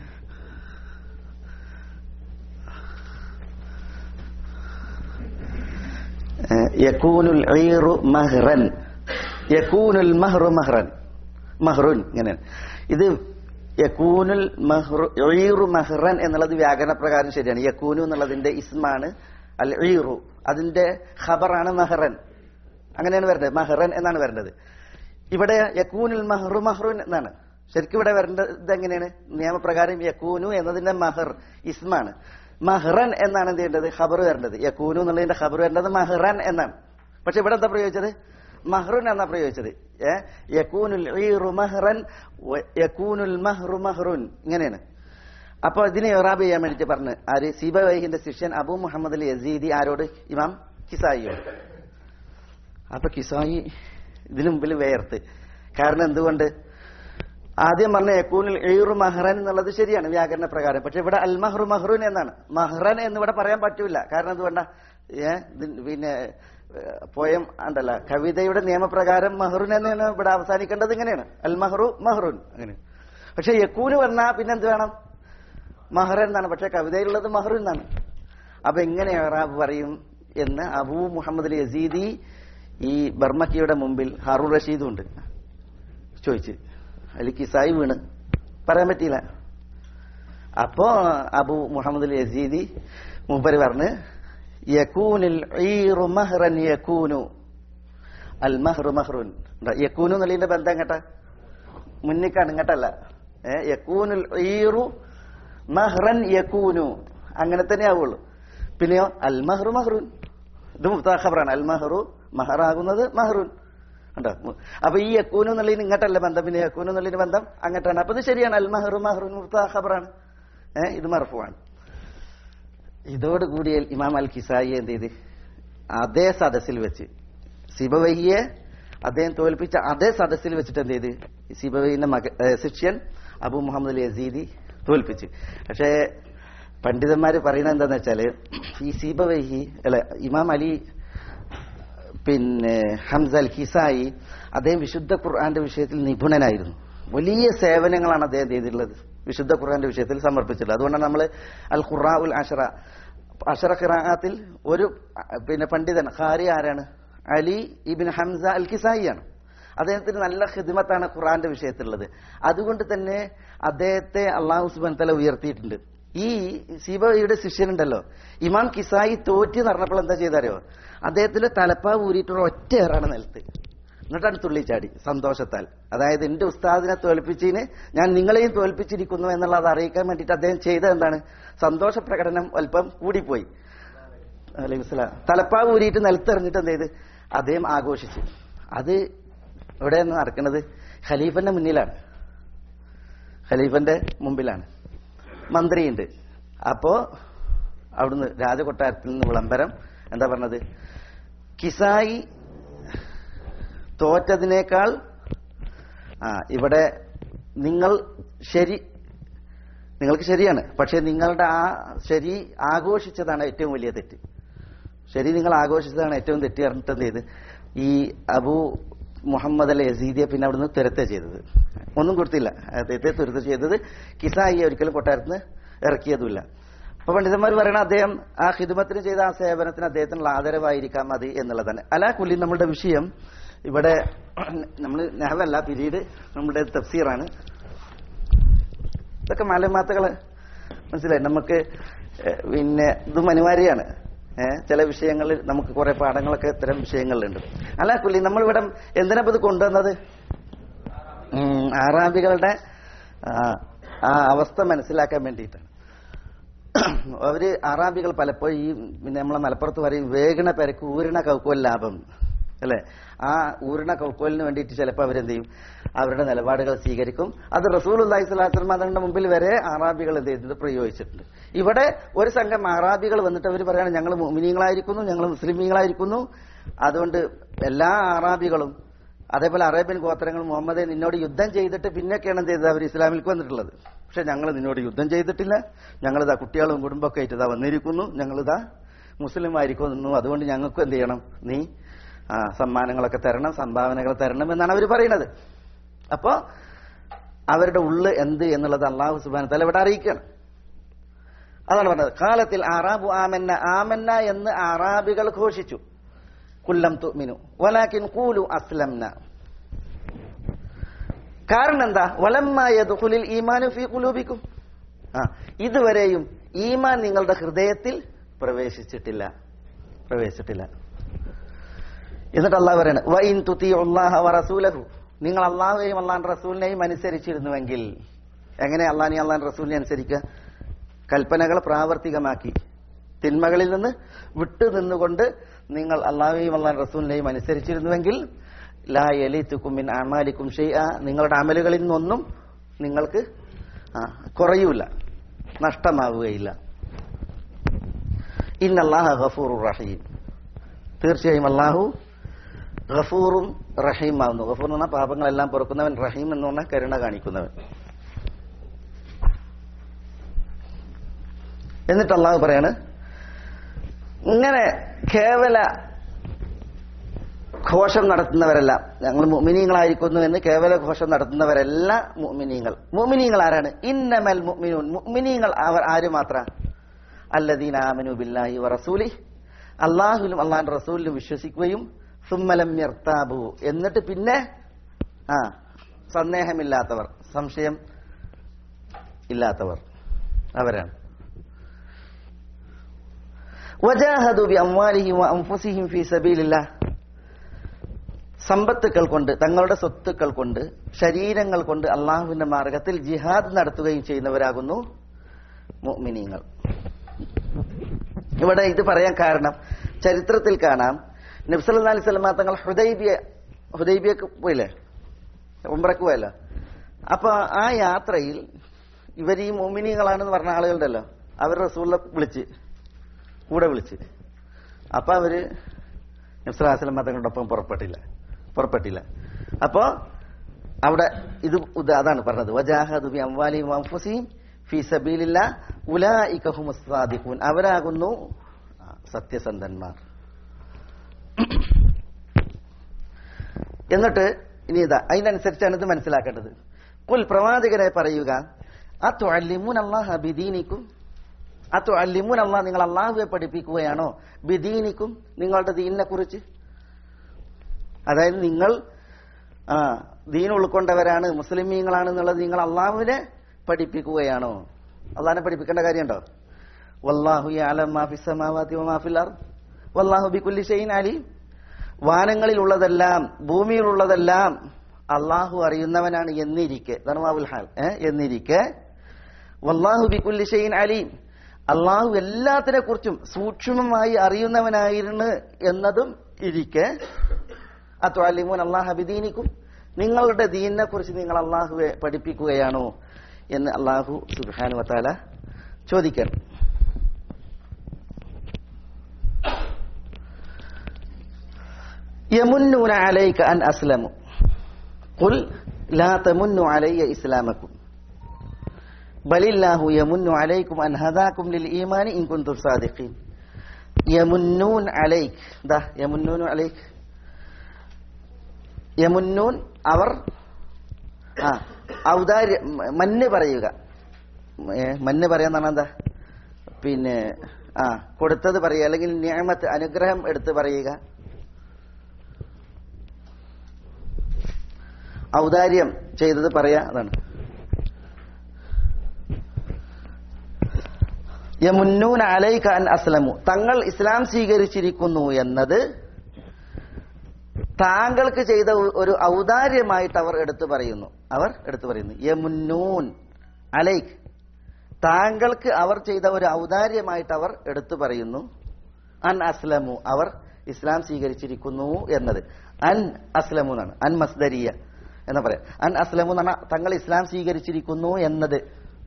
യക്കൂനുൽ ഈറു മഹ്റൻ യക്കൂനുൽ മഹ്റു മഹ്റൻ മഹ്റുൻ ഇങ്ങനെയാണ് ഇത് യക്കൂനുൽ മഹ്റു ഈറു മഹ്റൻ എന്നുള്ളത് വ്യാകരണ പ്രകാരം ശരിയാണ് യക്കൂനു എന്നുള്ളതിന്റെ ഇസ്മാണ് അൽ ഈറു അതിന്റെ ഖബറാണ് മഹ്റൻ അങ്ങനെയാണ് വരേണ്ടത് മഹ്റൻ എന്നാണ് വരേണ്ടത് ഇവിടെ യക്കൂനുൽ മഹ്റു മഹ്റുൻ എന്നാണ് ശരിക്കും ഇവിടെ വരേണ്ടത് എങ്ങനെയാണ് നിയമപ്രകാരം യക്കൂനു എന്നതിന്റെ മഹർ ഇസ്മാണ് മഹ്റൻ എന്നാണ് എന്ത് ചെയ്യേണ്ടത് ഖബർ വരേണ്ടത് യക്കൂനു എന്നുള്ളതിന്റെ ഖബർ വരേണ്ടത് മഹ്റൻ എന്നാണ് പക്ഷെ ഇവിടെ എന്താ പ്രയോഗിച്ചത് മഹ്റുൻ എന്നാ പ്രയോഗിച്ചത് ഏ യക്കൂനുൽ ഈറു മഹ്റൻ വ- യക്കൂനുൽ മഹ്റു മഹ്റുൻ ഇങ്ങനെയാണ് അപ്പൊ ഇതിനെ ഇറാബ് ചെയ്യാൻ വേണ്ടിട്ട് പറഞ്ഞ് ആര് സീബവൈഹിന്റെ ശിഷ്യൻ അബു മുഹമ്മദ് അലി യസീദി ആരോട് ഇമാം കിസായിയോട് അപ്പൊ കിസായി ഇതിനു മുമ്പിൽ വേർത്ത് കാരണം എന്തുകൊണ്ട് ആദ്യം പറഞ്ഞ യക്കൂനിൽ എഴുറു മഹ്റൻ എന്നുള്ളത് ശരിയാണ് വ്യാകരണ പ്രകാരം പക്ഷെ ഇവിടെ അൽ മഹ്റു മഹ്റുൻ എന്നാണ് മഹ്റൻ എന്ന് ഇവിടെ പറയാൻ പറ്റൂല കാരണം എന്തുകൊണ്ടാ ഏ ഇത് പിന്നെ പോയം ഉണ്ടല്ല കവിതയുടെ നിയമപ്രകാരം മഹ്റുൻ എന്നാണ് ഇവിടെ അവസാനിക്കേണ്ടത് ഇങ്ങനെയാണ് അൽ മഹ്റു മഹ്റുൻ അങ്ങനെ പക്ഷെ യക്കൂന് പറഞ്ഞാൽ പിന്നെ എന്ത് വേണം മഹ്റൻ എന്നാണ് പക്ഷെ കവിതയിലുള്ളത് മഹ്റു എന്നാണ് അപ്പൊ എങ്ങനെ അറാബ് പറയും എന്ന് അബൂ മുഹമ്മദ് അലി യസീദി ഈ ബർമക്കിയുടെ മുമ്പിൽ ഹാറൂൺ റഷീദും ഉണ്ട് ചോദിച്ച് അതിൽ കിസായി വീണ് പറയാൻ പറ്റിയില്ല അപ്പോ അബു മുഹമ്മദ് അലി യസീദി മൂപ്പര് പറഞ്ഞ് യക്കൂനിൽ ഈറു മഹ്റൻ യക്കൂനു അൽ മഹ്റു മഹ്റുൻ യക്കൂനു എന്നുള്ളതിന്റെ ബന്ധം കേട്ട മുന്നിക്കാണ് ഇങ്ങട്ടല്ല ഏ യക്കൂനുൽ ഈറു മഹ്റൻ യക്കൂനു അങ്ങനെ തന്നെ ആവുള്ളൂ പിന്നെയോ അൽ മഹ്റു മഹ്റൂൻ ഇത് മുഫ്താ ഖബറാണ് അൽ മഹ്റു മഹറാകുന്നത് മഹ്റൂൻ ഉണ്ടോ അപ്പൊ ഈ യക്കൂനു എന്നുള്ളതിന് ഇങ്ങോട്ടല്ല ബന്ധം പിന്നെ യക്കൂനു എന്നുള്ളതിന് ബന്ധം അങ്ങോട്ടാണ് അപ്പൊ ഇത് ശരിയാണ് അൽ മഹ്റു മഹ്റൂൻ മുഫ്താ ഖബറാണ് ഏഹ് ഇത് മറഫുവാണ് ഇതോടുകൂടി ഇമാം അൽ കിസായി എന്ത് ചെയ്ത് അതേ സദസ്സിൽ വെച്ച് സിബവഹിയെ അദ്ദേഹം തോൽപ്പിച്ച അതേ സദസ്സിൽ വെച്ചിട്ട് എന്ത് ചെയ്ത് സിബവഹിന്റെ മക ഏ, ശിഷ്യൻ അബു മുഹമ്മദ് അലി യസീദി തോൽപ്പിച്ച് പക്ഷേ പണ്ഡിതന്മാർ പറയുന്നത് എന്താന്ന് വെച്ചാല് ഈ സിബവഹി അല്ല ഇമാം അലി പിന്നെ ഹംസ അൽ ഹിസായി അദ്ദേഹം വിശുദ്ധ ഖുർആന്റെ വിഷയത്തിൽ നിപുണനായിരുന്നു വലിയ സേവനങ്ങളാണ് അദ്ദേഹം ചെയ്തിട്ടുള്ളത് വിശുദ്ധ ഖുർആന്റെ വിഷയത്തിൽ സമർപ്പിച്ചിട്ടുള്ളത് അതുകൊണ്ടാണ് നമ്മൾ അൽ ഖുറാ ഉൽ അഷറ അഷറ ഖിറാഅത്തിൽ ഒരു അഹ്, പിന്നെ പണ്ഡിതൻ ഖാരി ആരാണ് അലി ഇബിൻ ഹംസ അൽ കിസായിയാണ് അദ്ദേഹത്തിന് നല്ല ഹിദ്മത്താണ് ഖുർആന്റെ വിഷയത്തിലുള്ളത് അതുകൊണ്ട് തന്നെ അദ്ദേഹത്തെ അള്ളാഹു സുബാൻ തല ഉയർത്തിയിട്ടുണ്ട് ഈ സിബയുടെ ശിഷ്യനുണ്ടല്ലോ ഇമാം കിസായി തോറ്റി നടന്നപ്പോൾ എന്താ ചെയ്തറിയോ അദ്ദേഹത്തിന്റെ തലപ്പാവ് ഊരിയിട്ടുള്ള ഒറ്റ ഏറാണ് നിലത്ത് എന്നിട്ടാണ് തുള്ളിച്ചാടി സന്തോഷത്താൽ അതായത് എന്റെ ഉസ്താദിനെ തോൽപ്പിച്ചതിന് ഞാൻ നിങ്ങളെയും തോൽപ്പിച്ചിരിക്കുന്നു എന്നുള്ളത് അറിയിക്കാൻ വേണ്ടിയിട്ട് അദ്ദേഹം ചെയ്തത് എന്താണ് സന്തോഷ പ്രകടനം അല്പം കൂടിപ്പോയി അലൈഹി സ്വലാം തലപ്പാവ് ഊരിയിട്ട് നിലത്തെറിഞ്ഞിട്ട് എന്ത് ചെയ്ത് അദ്ദേഹം ആഘോഷിച്ചു അത് എവിടെയാണ് നടക്കുന്നത് ഖലീഫന്റെ മുന്നിലാണ് ഖലീഫന്റെ മുമ്പിലാണ് മന്ത്രിയുണ്ട് അപ്പോ അവിടുന്ന് രാജകൊട്ടാരത്തിൽ നിന്ന് വിളംബരം എന്താ പറഞ്ഞത് കിസായി തോറ്റതിനേക്കാൾ ആ ഇവിടെ നിങ്ങൾ ശരി നിങ്ങൾക്ക് ശരിയാണ് പക്ഷെ നിങ്ങളുടെ ആ ശരി ആഘോഷിച്ചതാണ് ഏറ്റവും വലിയ തെറ്റ് ശരി നിങ്ങൾ ആഘോഷിച്ചതാണ് ഏറ്റവും തെറ്റ് പറഞ്ഞിട്ട് എന്ത് ചെയ്ത് ഈ അബു മുഹമ്മദ് അൽ യസീദിയെ പിന്നെ അവിടുന്ന് തുരത്തെ ചെയ്തത് ഒന്നും കൊടുത്തില്ല അദ്ദേഹത്തെ തുരത്ത് ചെയ്തത് കിസായി ഒരിക്കലും കൊട്ടാരത്തിന് ഇറക്കിയതുമില്ല അപ്പൊ പണ്ഡിതന്മാർ പറയണ അദ്ദേഹം ആ ഹിദമത്തിന് ചെയ്ത ആ സേവനത്തിന് അദ്ദേഹത്തിനുള്ള ആദരവായിരിക്കാം മതി എന്നുള്ളതാണ് അലാ കുല്ലി നമ്മളുടെ വിഷയം ഇവിടെ നമ്മൾ നെഹവല്ല പിരീഡ് നമ്മുടെ തഫ്സീറാണ് ഇതൊക്കെ മാലമാത്തകള് മനസ്സിലായി നമുക്ക് ഏഹ്, പിന്നെ ഇതും അനിവാര്യമാണ് ഏഹ് ചില വിഷയങ്ങളിൽ നമുക്ക് കുറെ പാഠങ്ങളൊക്കെ ഇത്തരം വിഷയങ്ങളിലുണ്ട് അല്ല കുല്ലി നമ്മളിവിടെ എന്തിനാ ഇപ്പൊ ഇത് കൊണ്ടുവന്നത് ഉം, അറാബികളുടെ ആ, ആ അവസ്ഥ മനസ്സിലാക്കാൻ വേണ്ടിയിട്ടാണ് അവര് അറാബികൾ പലപ്പോഴും ഈ പിന്നെ നമ്മളെ മലപ്പുറത്ത് പറയും വേഗണ പെരക്ക് ഊരണ കൗക്കോൽ ലാഭം അല്ലെ ആ ഊരണ കൗക്കോലിന് വേണ്ടിയിട്ട് ചിലപ്പോൾ അവരെന്ത് ചെയ്യും അവരുടെ നിലപാടുകൾ സ്വീകരിക്കും അത് റസൂൽ അള്ളാഹി സ്വലാസ്ലം അതിന്റെ മുമ്പിൽ വരെ അറാബികൾ എന്ത് ചെയ്തിട്ടുണ്ട് പ്രയോഗിച്ചിട്ടുണ്ട് ഇവിടെ ഒരു സംഘം അറാബികൾ വന്നിട്ട് അവർ പറയാണ് ഞങ്ങൾ മുമിനീങ്ങളായിരിക്കുന്നു ഞങ്ങൾ മുസ്ലിമീങ്ങളായിരിക്കുന്നു അതുകൊണ്ട് എല്ലാ അറാബികളും അതേപോലെ അറേബ്യൻ ഗോത്രങ്ങൾ മുഹമ്മദെ നിന്നോട് യുദ്ധം ചെയ്തിട്ട് പിന്നൊക്കെയാണ് എന്ത് ചെയ്തത് അവർ ഇസ്ലാമിലേക്ക് വന്നിട്ടുള്ളത് പക്ഷെ ഞങ്ങൾ നിന്നോട് യുദ്ധം ചെയ്തിട്ടില്ല ഞങ്ങളിതാ കുട്ടികളും കുടുംബമൊക്കെ ആയിട്ട് ഇതാ വന്നിരിക്കുന്നു ഞങ്ങളിതാ മുസ്ലിം ആയിരിക്കുന്നു അതുകൊണ്ട് ഞങ്ങൾക്കും എന്ത് ചെയ്യണം നീ ആ സമ്മാനങ്ങളൊക്കെ തരണം സംഭാവനകൾ തരണം എന്നാണ് അവർ പറയുന്നത് അപ്പോ അവരുടെ ഉള്ള് എന്ത് എന്നുള്ളത് അള്ളാഹു സുബാൻ തല ഇവിടെ അറിയിക്കുകയാണ് അതാണ് പറഞ്ഞത് കാലത്തിൽ അറാബു ആമന്ന ആമന്ന എന്ന് അറാബികൾ ഘോഷിച്ചു കുല്ലം തുമിനു വലാക്കിൻ കൂലു അസ്ലംന കാരണം എന്താ വലമ്മായതുലിൽ ഈമാനു ഫി കുലൂബിക്കും ആ ഇതുവരെയും ഈമാൻ നിങ്ങളുടെ ഹൃദയത്തിൽ പ്രവേശിച്ചിട്ടില്ല പ്രവേശിച്ചിട്ടില്ല എന്നിട്ട് അള്ളാഹ് പറയാണ് വൈൻ തുതി അള്ളാഹ റസൂലഹു നിങ്ങൾ അള്ളാഹുവെയും അള്ളാൻ റസൂലിനെയും അനുസരിച്ചിരുന്നുവെങ്കിൽ എങ്ങനെ അള്ളാഹിനെ അള്ളാൻ റസൂലിനെ അനുസരിക്കുക കൽപ്പനകൾ പ്രാവർത്തികമാക്കി തിന്മകളിൽ നിന്ന് വിട്ടു നിന്നുകൊണ്ട് നിങ്ങൾ അള്ളാഹുവെയും അള്ളാൻ റസൂലിനെയും അനുസരിച്ചിരുന്നുവെങ്കിൽ ലാ എലിത്തുക്കുമിൻ അമാലിക്കും ഷെയ്യ നിങ്ങളുടെ അമലുകളിൽ നിന്നൊന്നും നിങ്ങൾക്ക് ആ, കുറയൂല നഷ്ടമാവുകയില്ല ഇന്നല്ലാഹ ഗഫൂർ റഹീം തീർച്ചയായും അള്ളാഹു ഗഫൂറും റഹീം ആവുന്നു ഗഫൂർ എന്ന് പറഞ്ഞാൽ പാപങ്ങളെല്ലാം പൊറുക്കുന്നവൻ റഹീം എന്ന് പറഞ്ഞാൽ കരുണ കാണിക്കുന്നവൻ എന്നിട്ട് അള്ളാഹു പറയാണ് ഇങ്ങനെ കേവല ഘോഷം നടത്തുന്നവരെല്ലാം ഞങ്ങൾ മുഅ്മിനീങ്ങളായിരിക്കുന്നു എന്ന് കേവല ഘോഷം നടത്തുന്നവരെല്ലാം മുഅ്മിനീങ്ങൾ മുഅ്മിനീങ്ങൾ ആരാണ് ഇന്നമൽ മുഅ്മിനൂൻ മുഅ്മിനീങ്ങൾ അവർ ആര് മാത്ര അല്ലദീന ആമനു ബില്ലാഹി വ റസൂലി അള്ളാഹുലും അള്ളാഹിന്റെ റസൂലിലും വിശ്വസിക്കുകയും സുമ്മലം യർത്താബു എന്നിട്ട് പിന്നെ ആ സന്ദേഹമില്ലാത്തവർ സംശയം ഇല്ലാത്തവർ അവരാണ് വജാഹദു ബി അംവാലിഹിം വ അൻഫുസിഹിം ഫീ സബീലില്ലാഹ് സമ്പത്തുക്കൾ കൊണ്ട് തങ്ങളുടെ സ്വത്തുക്കൾ കൊണ്ട് ശരീരങ്ങൾ കൊണ്ട് അള്ളാഹുവിന്റെ മാർഗത്തിൽ ജിഹാദ് നടത്തുകയും ചെയ്യുന്നവരാകുന്നു മുഅ്മിനീങ്ങൾ ഇവിടെ ഇത് പറയാൻ കാരണം ചരിത്രത്തിൽ കാണാം നബ്സല്ലാ അലൈഹി സ്വലമ തങ്ങൾ ഹുദൈബിയ ഹുദൈബിയക്ക് പോയില്ലേ ഉംറക്ക് പോയല്ലോ അപ്പൊ ആ യാത്രയിൽ ഇവർ ഈ മോമിനികളാണെന്ന് പറഞ്ഞ ആളുകളുണ്ടല്ലോ അവർ റസൂലിനെ വിളിച്ച് കൂടെ വിളിച്ച് അപ്പൊ അവര് നബ്സലാസ്ലം തങ്ങളോടൊപ്പം പുറപ്പെട്ടില്ല പുറപ്പെട്ടില്ല അപ്പോ അവിടെ ഇത് ഇത് അതാണ് പറഞ്ഞത് വജാഹദു ബി അംവാലിഹിം വഅൻഫുസിഹിം ഫീ സബീലില്ല ഉലായിക ഹുമുസ് സാദിഖൂൻ അവരാകുന്നു സത്യസന്ധന്മാർ എന്നിട്ട് ഇനി ഇതാ അതിനനുസരിച്ചാണ് ഇത് മനസ്സിലാക്കേണ്ടത് കുൽ പ്രവാചകരെ പറയുക അത്തു അല്ലിമുൻ അള്ളാഹ ബിദീനിക്കും അത്തു അല്ലിമുൻ അള്ളാഹ് നിങ്ങൾ അള്ളാഹുവെ പഠിപ്പിക്കുകയാണോ ബിദീനിക്കും നിങ്ങളുടെ ദീനിനെ കുറിച്ച് അതായത് നിങ്ങൾ ആ ദീൻ ഉൾക്കൊണ്ടവരാണ് മുസ്ലിമീങ്ങളാണ് എന്നുള്ളത് നിങ്ങൾ അള്ളാഹുവിനെ പഠിപ്പിക്കുകയാണോ അള്ളാഹിനെ പഠിപ്പിക്കേണ്ട കാര്യമുണ്ടോ വല്ലാഹു യഅലം മാ ഫിസ് സമാവാതി വമാ ഫിൽ അർദ് വല്ലാഹു ബികുല്ലി ഷൈഇൻ അലീം വാനങ്ങളിലുള്ളതെല്ലാം ഭൂമിയിലുള്ളതെല്ലാം അള്ളാഹു അറിയുന്നവനാണ് എന്നിരിക്കെ ധർമാവുൽ ഹാൽ ഏ എന്നിരിക്കെ വല്ലാഹു ബികുല്ലി ഷൈഇൻ അലീം അള്ളാഹു എല്ലാത്തിനെ കുറിച്ചും സൂക്ഷ്മമായി അറിയുന്നവനായിരുന്നു എന്നതും ഇരിക്കെ അത്വാലിമൂൻ അള്ളാഹ് ബിദീനിക്കും നിങ്ങളുടെ ദീനിനെ കുറിച്ച് നിങ്ങൾ അള്ളാഹുവെ പഠിപ്പിക്കുകയാണോ എന്ന് അള്ളാഹു സുബാനു വത്താല ചോദിക്കണം യമുന്നൂന അലൈക അൻ അസ്ലമു ഖുൽ ലാ തമുന്നു അലയ്യ ഇസ്ലാമക്കും ബലില്ലാഹു യമുന്നു അലൈക്കും അൻ ഹദാക്കും ലിൽ ഈമാനി ഇൻ കുൻതും സാദിഖീൻ യമുന്നൂൻ അലൈക് ദാ യമുന്നൂൻ അലൈക് യമുന്നൂൻ അവർ ആ ഔദാര്യ മന്ന് പറയുക ഏ, മന്ന് പറയാന്ന് എന്താ പിന്നെ ആ കൊടുത്തത് പറയുക അല്ലെങ്കിൽ നിയമത്ത് അനുഗ്രഹം എടുത്ത് പറയുക ഔദാര്യം ചെയ്തത് പറയാ അതാണ് യമുന്നൂൻ അലൈക അൻ അസ്ലമു തങ്ങൾ ഇസ്ലാം സ്വീകരിച്ചിരിക്കുന്നു എന്നത് താങ്കൾക്ക് ചെയ്ത ഒരു ഔദാര്യമായിട്ട് അവർ എടുത്തു പറയുന്നു അവർ എടുത്തു പറയുന്നു യമുന്നൂൻ അലൈക് താങ്കൾക്ക് അവർ ചെയ്ത ഒരു ഔദാര്യമായിട്ട് അവർ എടുത്തു പറയുന്നു അൻ അസ്ലമു അവർ ഇസ്ലാം സ്വീകരിച്ചിരിക്കുന്നു എന്നത് അൻ അസ്ലമു എന്നാണ് അൻ മസ്ദരിയ എന്ന് പറയാം അൻ അസ്ലമു എന്ന് പറഞ്ഞാൽ തങ്ങൾ ഇസ്ലാം സ്വീകരിച്ചിരിക്കുന്നു എന്നത്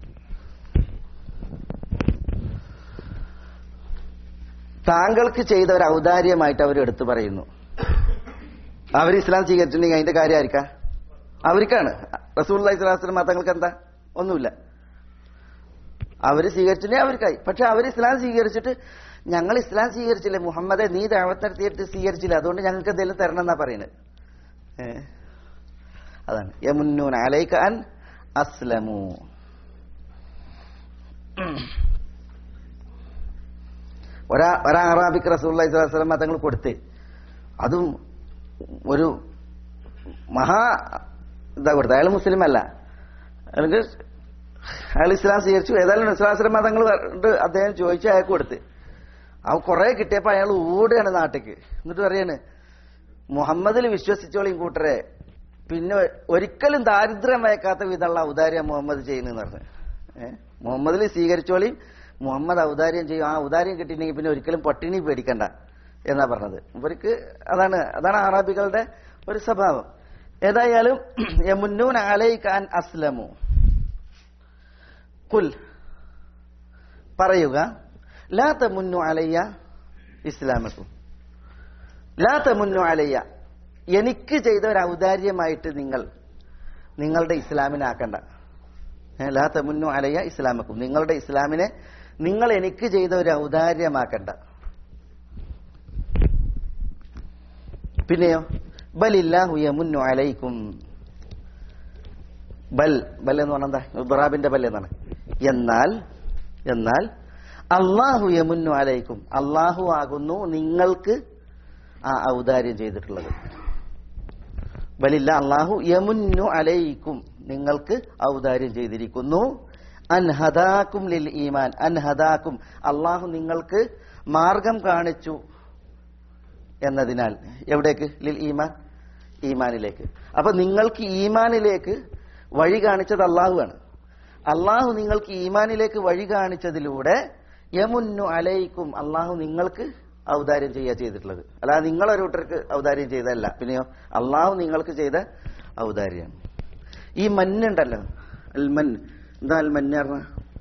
താങ്കൾക്ക് ചെയ്ത ഒരു ഔദാര്യമായിട്ട് അവർ എടുത്തു പറയുന്നു അവർ ഇസ്ലാം സ്വീകരിച്ചിട്ടുണ്ടെങ്കിൽ അതിന്റെ കാര്യം ആയിരിക്കാം അവർക്കാണ് റസൂൽ ഇസ്ലാസ്ലം തങ്ങൾക്ക് എന്താ ഒന്നുമില്ല അവര് സ്വീകരിച്ചിട്ടുണ്ടെങ്കിൽ അവർക്കായി പക്ഷെ അവർ ഇസ്ലാം സ്വീകരിച്ചിട്ട് ഞങ്ങൾ ഇസ്ലാം സ്വീകരിച്ചില്ലേ മുഹമ്മദെ നീ ദാവത്ത് നടത്തിയിട്ട് സ്വീകരിച്ചില്ല അതുകൊണ്ട് ഞങ്ങൾക്ക് എന്തെങ്കിലും തരണം എന്നാ പറയുന്നത് ഏ? അതാണ് യമുന്നൂൻ അലൈക അൻ അസ്ലമു ഒരാ ഒരാ അറാബിക്ക് റസൂൽ ഇസ്ലാസ്ലം തങ്ങൾ കൊടുത്ത് അതും ഒരു മഹാ എന്താ കൊടുത്തത് അയാൾ മുസ്ലിം അല്ല അല്ലെങ്കിൽ അയാൾ ഇസ്ലാം സ്വീകരിച്ചു ഏതായാലും ഇസ്ലാസ്ലം മതങ്ങൾ കണ്ട് അദ്ദേഹം ചോദിച്ചു അയാൾക്ക് കൊടുത്ത് അവ കുറെ കിട്ടിയപ്പോ അയാൾ ഓടുകയാണ് നാട്ടിക്ക് എന്നിട്ട് പറയാണ് മുഹമ്മദിൽ വിശ്വസിച്ചോളിയും കൂട്ടരെ പിന്നെ ഒരിക്കലും ദാരിദ്ര്യം വയക്കാത്ത വിധമുള്ള ഔദാര്യം മുഹമ്മദ് ചെയ്യുന്നെന്ന് പറഞ്ഞു ഏഹ് മുഹമ്മദിൽ സ്വീകരിച്ചോളിയും മുഹമ്മദ് ഔദാര്യം ചെയ്യും ആ ഔദാര്യം കിട്ടിയിട്ടുണ്ടെങ്കിൽ പിന്നെ ഒരിക്കലും പട്ടിണി പേടിക്കണ്ട എന്നാ പറഞ്ഞത് ഇവർക്ക് അതാണ് അതാണ് അറാബികളുടെ ഒരു സ്വഭാവം ഏതായാലും യമുന്നൂൻ അലൈക്കാൻ അസ്ലമു കുൽ പറയുക ലാ തമുന്നു അലയ്യ ഇസ്ലാമക്കും ലാ തമുന്നു അലയ്യ എനിക്ക് ചെയ്ത ഒരു ഔദാര്യമായിട്ട് നിങ്ങൾ നിങ്ങളുടെ ഇസ്ലാമിനെ ആക്കണ്ട ഏ, ലാ തമുന്നു അലയ്യ ഇസ്ലാമക്കും നിങ്ങളുടെ ഇസ്ലാമിനെ നിങ്ങൾ എനിക്ക് ചെയ്ത ഒരു ഔദാര്യമാക്കണ്ട പിന്നെയോ ബലില്ലാഹു യമുന്നു അലൈക്കും ബൽ ബൽ എന്ന് പറഞ്ഞാൽ എന്താ ഇബ്രാബിന്റെ ബൽ എന്നാണ് എന്നാൽ എന്നാൽ അള്ളാഹു യമുന്നു അലൈക്കും അള്ളാഹു ആകുന്നു നിങ്ങൾക്ക് ആ ഔദാര്യം ചെയ്തിട്ടുള്ളത് ബലില്ല അള്ളാഹു യമുന്നു അലൈക്കും നിങ്ങൾക്ക് ഔദാര്യം ചെയ്തിരിക്കുന്നു അൻഹദാക്കും ലിൽ ഈമാൻ അൻഹദാക്കും അള്ളാഹു നിങ്ങൾക്ക് മാർഗം കാണിച്ചു എന്നതിനാൽ എവിടേക്ക് ലിൽ ഈമാൻ ഈമാനിലേക്ക് അപ്പൊ നിങ്ങൾക്ക് ഈമാനിലേക്ക് വഴി കാണിച്ചത് അള്ളാഹുവാണ് അള്ളാഹു നിങ്ങൾക്ക് ഈമാനിലേക്ക് വഴി കാണിച്ചതിലൂടെ യമുന്നു അലൈക്കും അള്ളാഹു നിങ്ങൾക്ക് ഔദാര്യം ചെയ്യുക ചെയ്തിട്ടുള്ളത് അല്ലാതെ നിങ്ങളൊരുട്ടർക്ക് ഔദാര്യം ചെയ്തതല്ല പിന്നെയോ അള്ളാഹു നിങ്ങൾക്ക് ചെയ്ത ഔദാര്യമാണ് ഈ മഞ്ഞുണ്ടല്ലോ അൽമൻ എന്താ അൽമന്ന് പറഞ്ഞ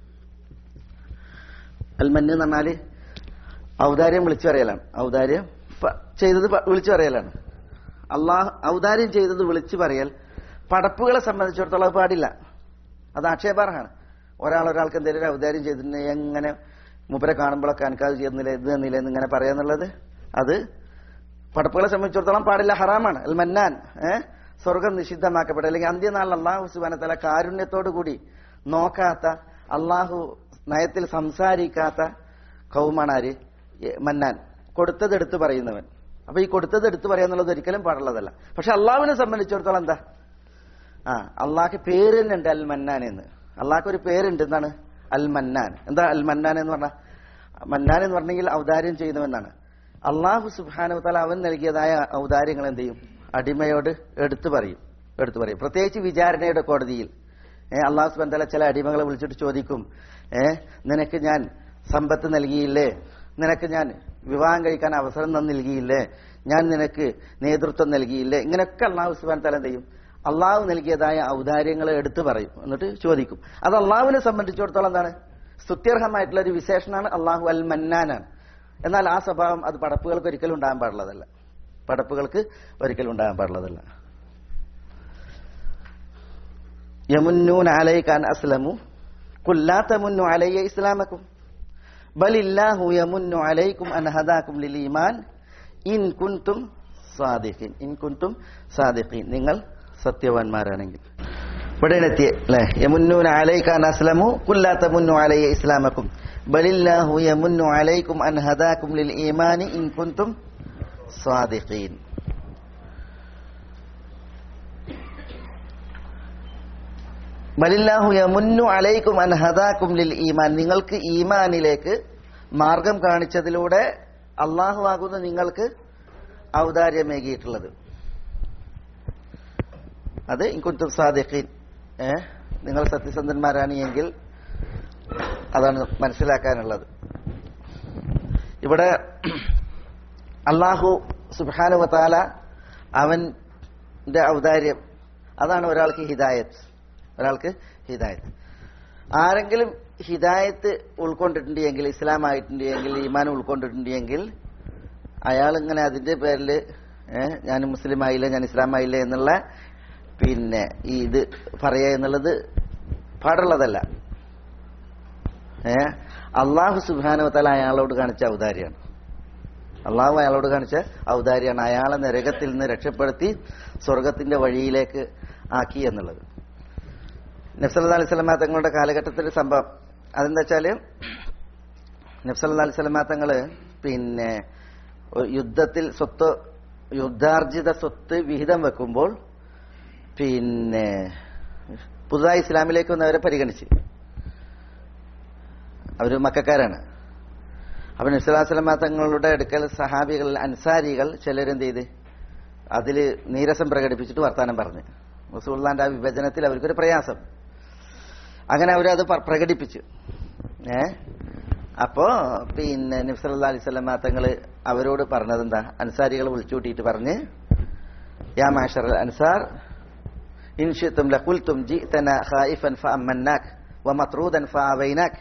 അൽമന്ന് എന്ന് പറഞ്ഞാല് ഔദാര്യം വിളിച്ചു പറയലാണ് ഔദാര്യം പ- ചെയ്തത് പ- വിളിച്ചു പറയലാണ് അള്ളാഹ് ഔദാര്യം ചെയ്തത് വിളിച്ചു പറയൽ പടപ്പുകളെ സംബന്ധിച്ചിടത്തോളം അത് പാടില്ല അത് ആക്ഷേപാർഹമാണ് ഒരാൾ ഒരാൾക്ക് എന്തെങ്കിലും ഒരു ഔദാര്യം ചെയ്തിട്ടുണ്ടെങ്കിൽ എങ്ങനെ മൂപ്പരെ കാണുമ്പോഴൊക്കെ എനിക്കത് ചെയ്യുന്നില്ല ഇത് തന്നില്ല എന്നിങ്ങനെ പറയാന്നുള്ളത് അത് പടപ്പുകളെ സംബന്ധിച്ചിടത്തോളം പാടില്ല ഹറാമാണ് അൽ മന്നാൻ ഏഹ് സ്വർഗം നിഷിദ്ധമാക്കപ്പെട്ട അല്ലെങ്കിൽ അന്ത്യനാളിൽ അള്ളാഹു സുബാനത്തല കാരുണ്യത്തോടു കൂടി നോക്കാത്ത അള്ളാഹു നയത്തിൽ സംസാരിക്കാത്ത കൗമാണ് ആര് ഏ, മന്നാൻ കൊടുത്തത് എടുത്തു പറയുന്നവൻ അപ്പൊ ഈ കൊടുത്തത് എടുത്തു പറയാന്നുള്ളത് ഒരിക്കലും പാടുള്ളതല്ല പക്ഷെ അള്ളാഹുവിനെ സംബന്ധിച്ചിടത്തോളം എന്താ ആ അള്ളാഹ്ക്ക് പേര് തന്നെ ഉണ്ട് അൽ മന്നാൻ എന്ന് അള്ളാഹ്ക്ക് ഒരു പേരുണ്ട് എന്താണ് അൽ മന്നാൻ എന്താ അൽ മന്നാൻ എന്ന് പറഞ്ഞാൽ മന്നാൻ എന്ന് പറഞ്ഞെങ്കിൽ ഔദാര്യം ചെയ്യുന്നവെന്നാണ് അള്ളാഹു സുബാനുത്താല അവൻ നൽകിയതായ ഔദാര്യങ്ങൾ എന്ത് ചെയ്യും അടിമയോട് എടുത്തു പറയും എടുത്തു പറയും പ്രത്യേകിച്ച് വിചാരണയുടെ കോടതിയിൽ ഏ അള്ളാഹു സുബാൻ തല ചില അടിമകളെ വിളിച്ചിട്ട് ചോദിക്കും ഏ നിനക്ക് ഞാൻ സമ്പത്ത് നൽകിയില്ലേ നിനക്ക് ഞാൻ വിവാഹം കഴിക്കാൻ അവസരം തന്ന് നൽകിയില്ലേ ഞാൻ നിനക്ക് നേതൃത്വം നൽകിയില്ലേ ഇങ്ങനെയൊക്കെ അള്ളാഹു സുബാൻ തല എന്ത് ചെയ്യും അള്ളാഹു നൽകിയതായ ഔദാര്യങ്ങളെ എടുത്തു പറയും എന്നിട്ട് ചോദിക്കും അത് അള്ളാഹുവിനെ സംബന്ധിച്ചിടത്തോളം എന്താണ് സ്തുത്യർഹമായിട്ടുള്ള ഒരു വിശേഷണമാണ് അള്ളാഹു അൽ മന്നാനാണ് എന്നാൽ ആ സ്വഭാവം അത് പടപ്പുകൾക്ക് ഒരിക്കലും ഉണ്ടാകാൻ പാടുള്ളതല്ല പടപ്പുകൾക്ക് ഒരിക്കലും ഉണ്ടാകാൻ പാടുള്ളതല്ല യമുന്നൂൻ അലൈക്കാൻ അസ്ലമു കുല്ലാത്തമുന്നു അലയ്യ ഇസ്ലാമക്കും ബലില്ലാഹു യമുന്നു അലൈക്കും അൻ ഹദാക്കും ലിൽ ഈമാൻ ഇൻ കുൻതും സാദിഖീൻ ഇൻ കുൻതും സാദിഖീൻ നിങ്ങൾ സത്യവാന്മാരാണെങ്കിൽ ഇവിടെ എത്തിയ അല്ലെ യമുന്നൂൻ അലൈക്കാൻ അസ്ലമു കുല്ലാത്തമുന്നു അലയ്യ ഇസ്ലാമക്കും ബലില്ലാഹു യമുന്നു അലൈക്കും അൻ ഹദാക്കും ലിൽ ഈമാൻ ഇൻ കുൻതും സാദിഖീൻ ബലില്ലാഹു യമുന്നു അലൈക്കും അൻ ഹദാക്കും ലിൽ ഈമാൻ നിങ്ങൾക്ക് ഈമാനിലേക്ക് മാർഗം കാണിച്ചതിലൂടെ അള്ളാഹു ആകുന്നു നിങ്ങൾക്ക് ഔദാര്യമേകിയിട്ടുള്ളത് അത് ഇൻകുന്തും സാദിഖീൻ ഏ നിങ്ങൾ സത്യസന്ധന്മാരാണ് എങ്കിൽ അതാണ് മനസ്സിലാക്കാനുള്ളത് ഇവിടെ അള്ളാഹു സുബാനുവത്താല അവന്റെ ഔദാര്യം അതാണ് ഒരാൾക്ക് ഹിദായത്ത് ഒരാൾക്ക് ഹിദായത്ത് ആരെങ്കിലും ഹിദായത്ത് ഉൾക്കൊണ്ടിട്ടുണ്ടെങ്കിൽ ഇസ്ലാം ആയിട്ടുണ്ടെങ്കിൽ ഈമാൻ ഉൾക്കൊണ്ടിട്ടുണ്ടെങ്കിൽ അയാൾ ഇങ്ങനെ അതിന്റെ പേരിൽ ഞാൻ മുസ്ലിം ആയില്ല ഞാൻ ഇസ്ലാം ആയില്ല എന്നുള്ള പിന്നെ ഈ ഇത് പറയുക എന്നുള്ളത് പാടുള്ളതല്ല ഏ അള്ളാഹു സുബാനുവത്താല അയാളോട് കാണിച്ച ഔദാര്യമാണ് അള്ളാഹു അയാളോട് കാണിച്ച ഔദാര്യമാണ് അയാളെ നരകത്തിൽ നിന്ന് രക്ഷപ്പെടുത്തി സ്വർഗത്തിന്റെ വഴിയിലേക്ക് ആക്കി എന്നുള്ളത് നബ്സല്ലാ അലൈഹി സ്വലമാ തങ്ങളുടെ കാലഘട്ടത്തിൽ സംഭവം അതെന്താ വെച്ചാല് നബ്സല്ലാ അലൈഹി സ്വലമാ തങ്ങള് പിന്നെ ഒരു യുദ്ധത്തിൽ സ്വത്ത് യുദ്ധാർജിത സ്വത്ത് വിഹിതം വെക്കുമ്പോൾ പിന്നെ പുതുതായി ഇസ്ലാമിലേക്ക് വന്നവരെ പരിഗണിച്ച് അവര് മക്കാരാണ് അപ്പൊ നബ്സല്ലാസ്ലമ തങ്ങളുടെ അടുക്കൽ സഹാബികൾ അൻസാരികൾ ചിലരെന്ത് ചെയ്ത് അതിൽ നീരസം പ്രകടിപ്പിച്ചിട്ട് വർത്താനം പറഞ്ഞ് റസൂള്ളാന്റെ ആ വിഭജനത്തിൽ അവർക്കൊരു പ്രയാസം അങ്ങനെ അവരത് പ- പ്രകടിപ്പിച്ചു ഏ അപ്പോ പിന്നെ നബ്സല്ലാ അലൈഹി സ്വലമ തങ്ങള് അവരോട് പറഞ്ഞത് എന്താ അൻസാരികൾ വിളിച്ചുകൂട്ടിയിട്ട് പറഞ്ഞ് യാ മാഷർ അൻസാർ ഇൻഷിത്തും ലഖുൽത്തും ജിഅ്തന ഖായിഫൻ ഫഅമ്മന്നാക് വമത്റൂദൻ ഫഅവൈനാക്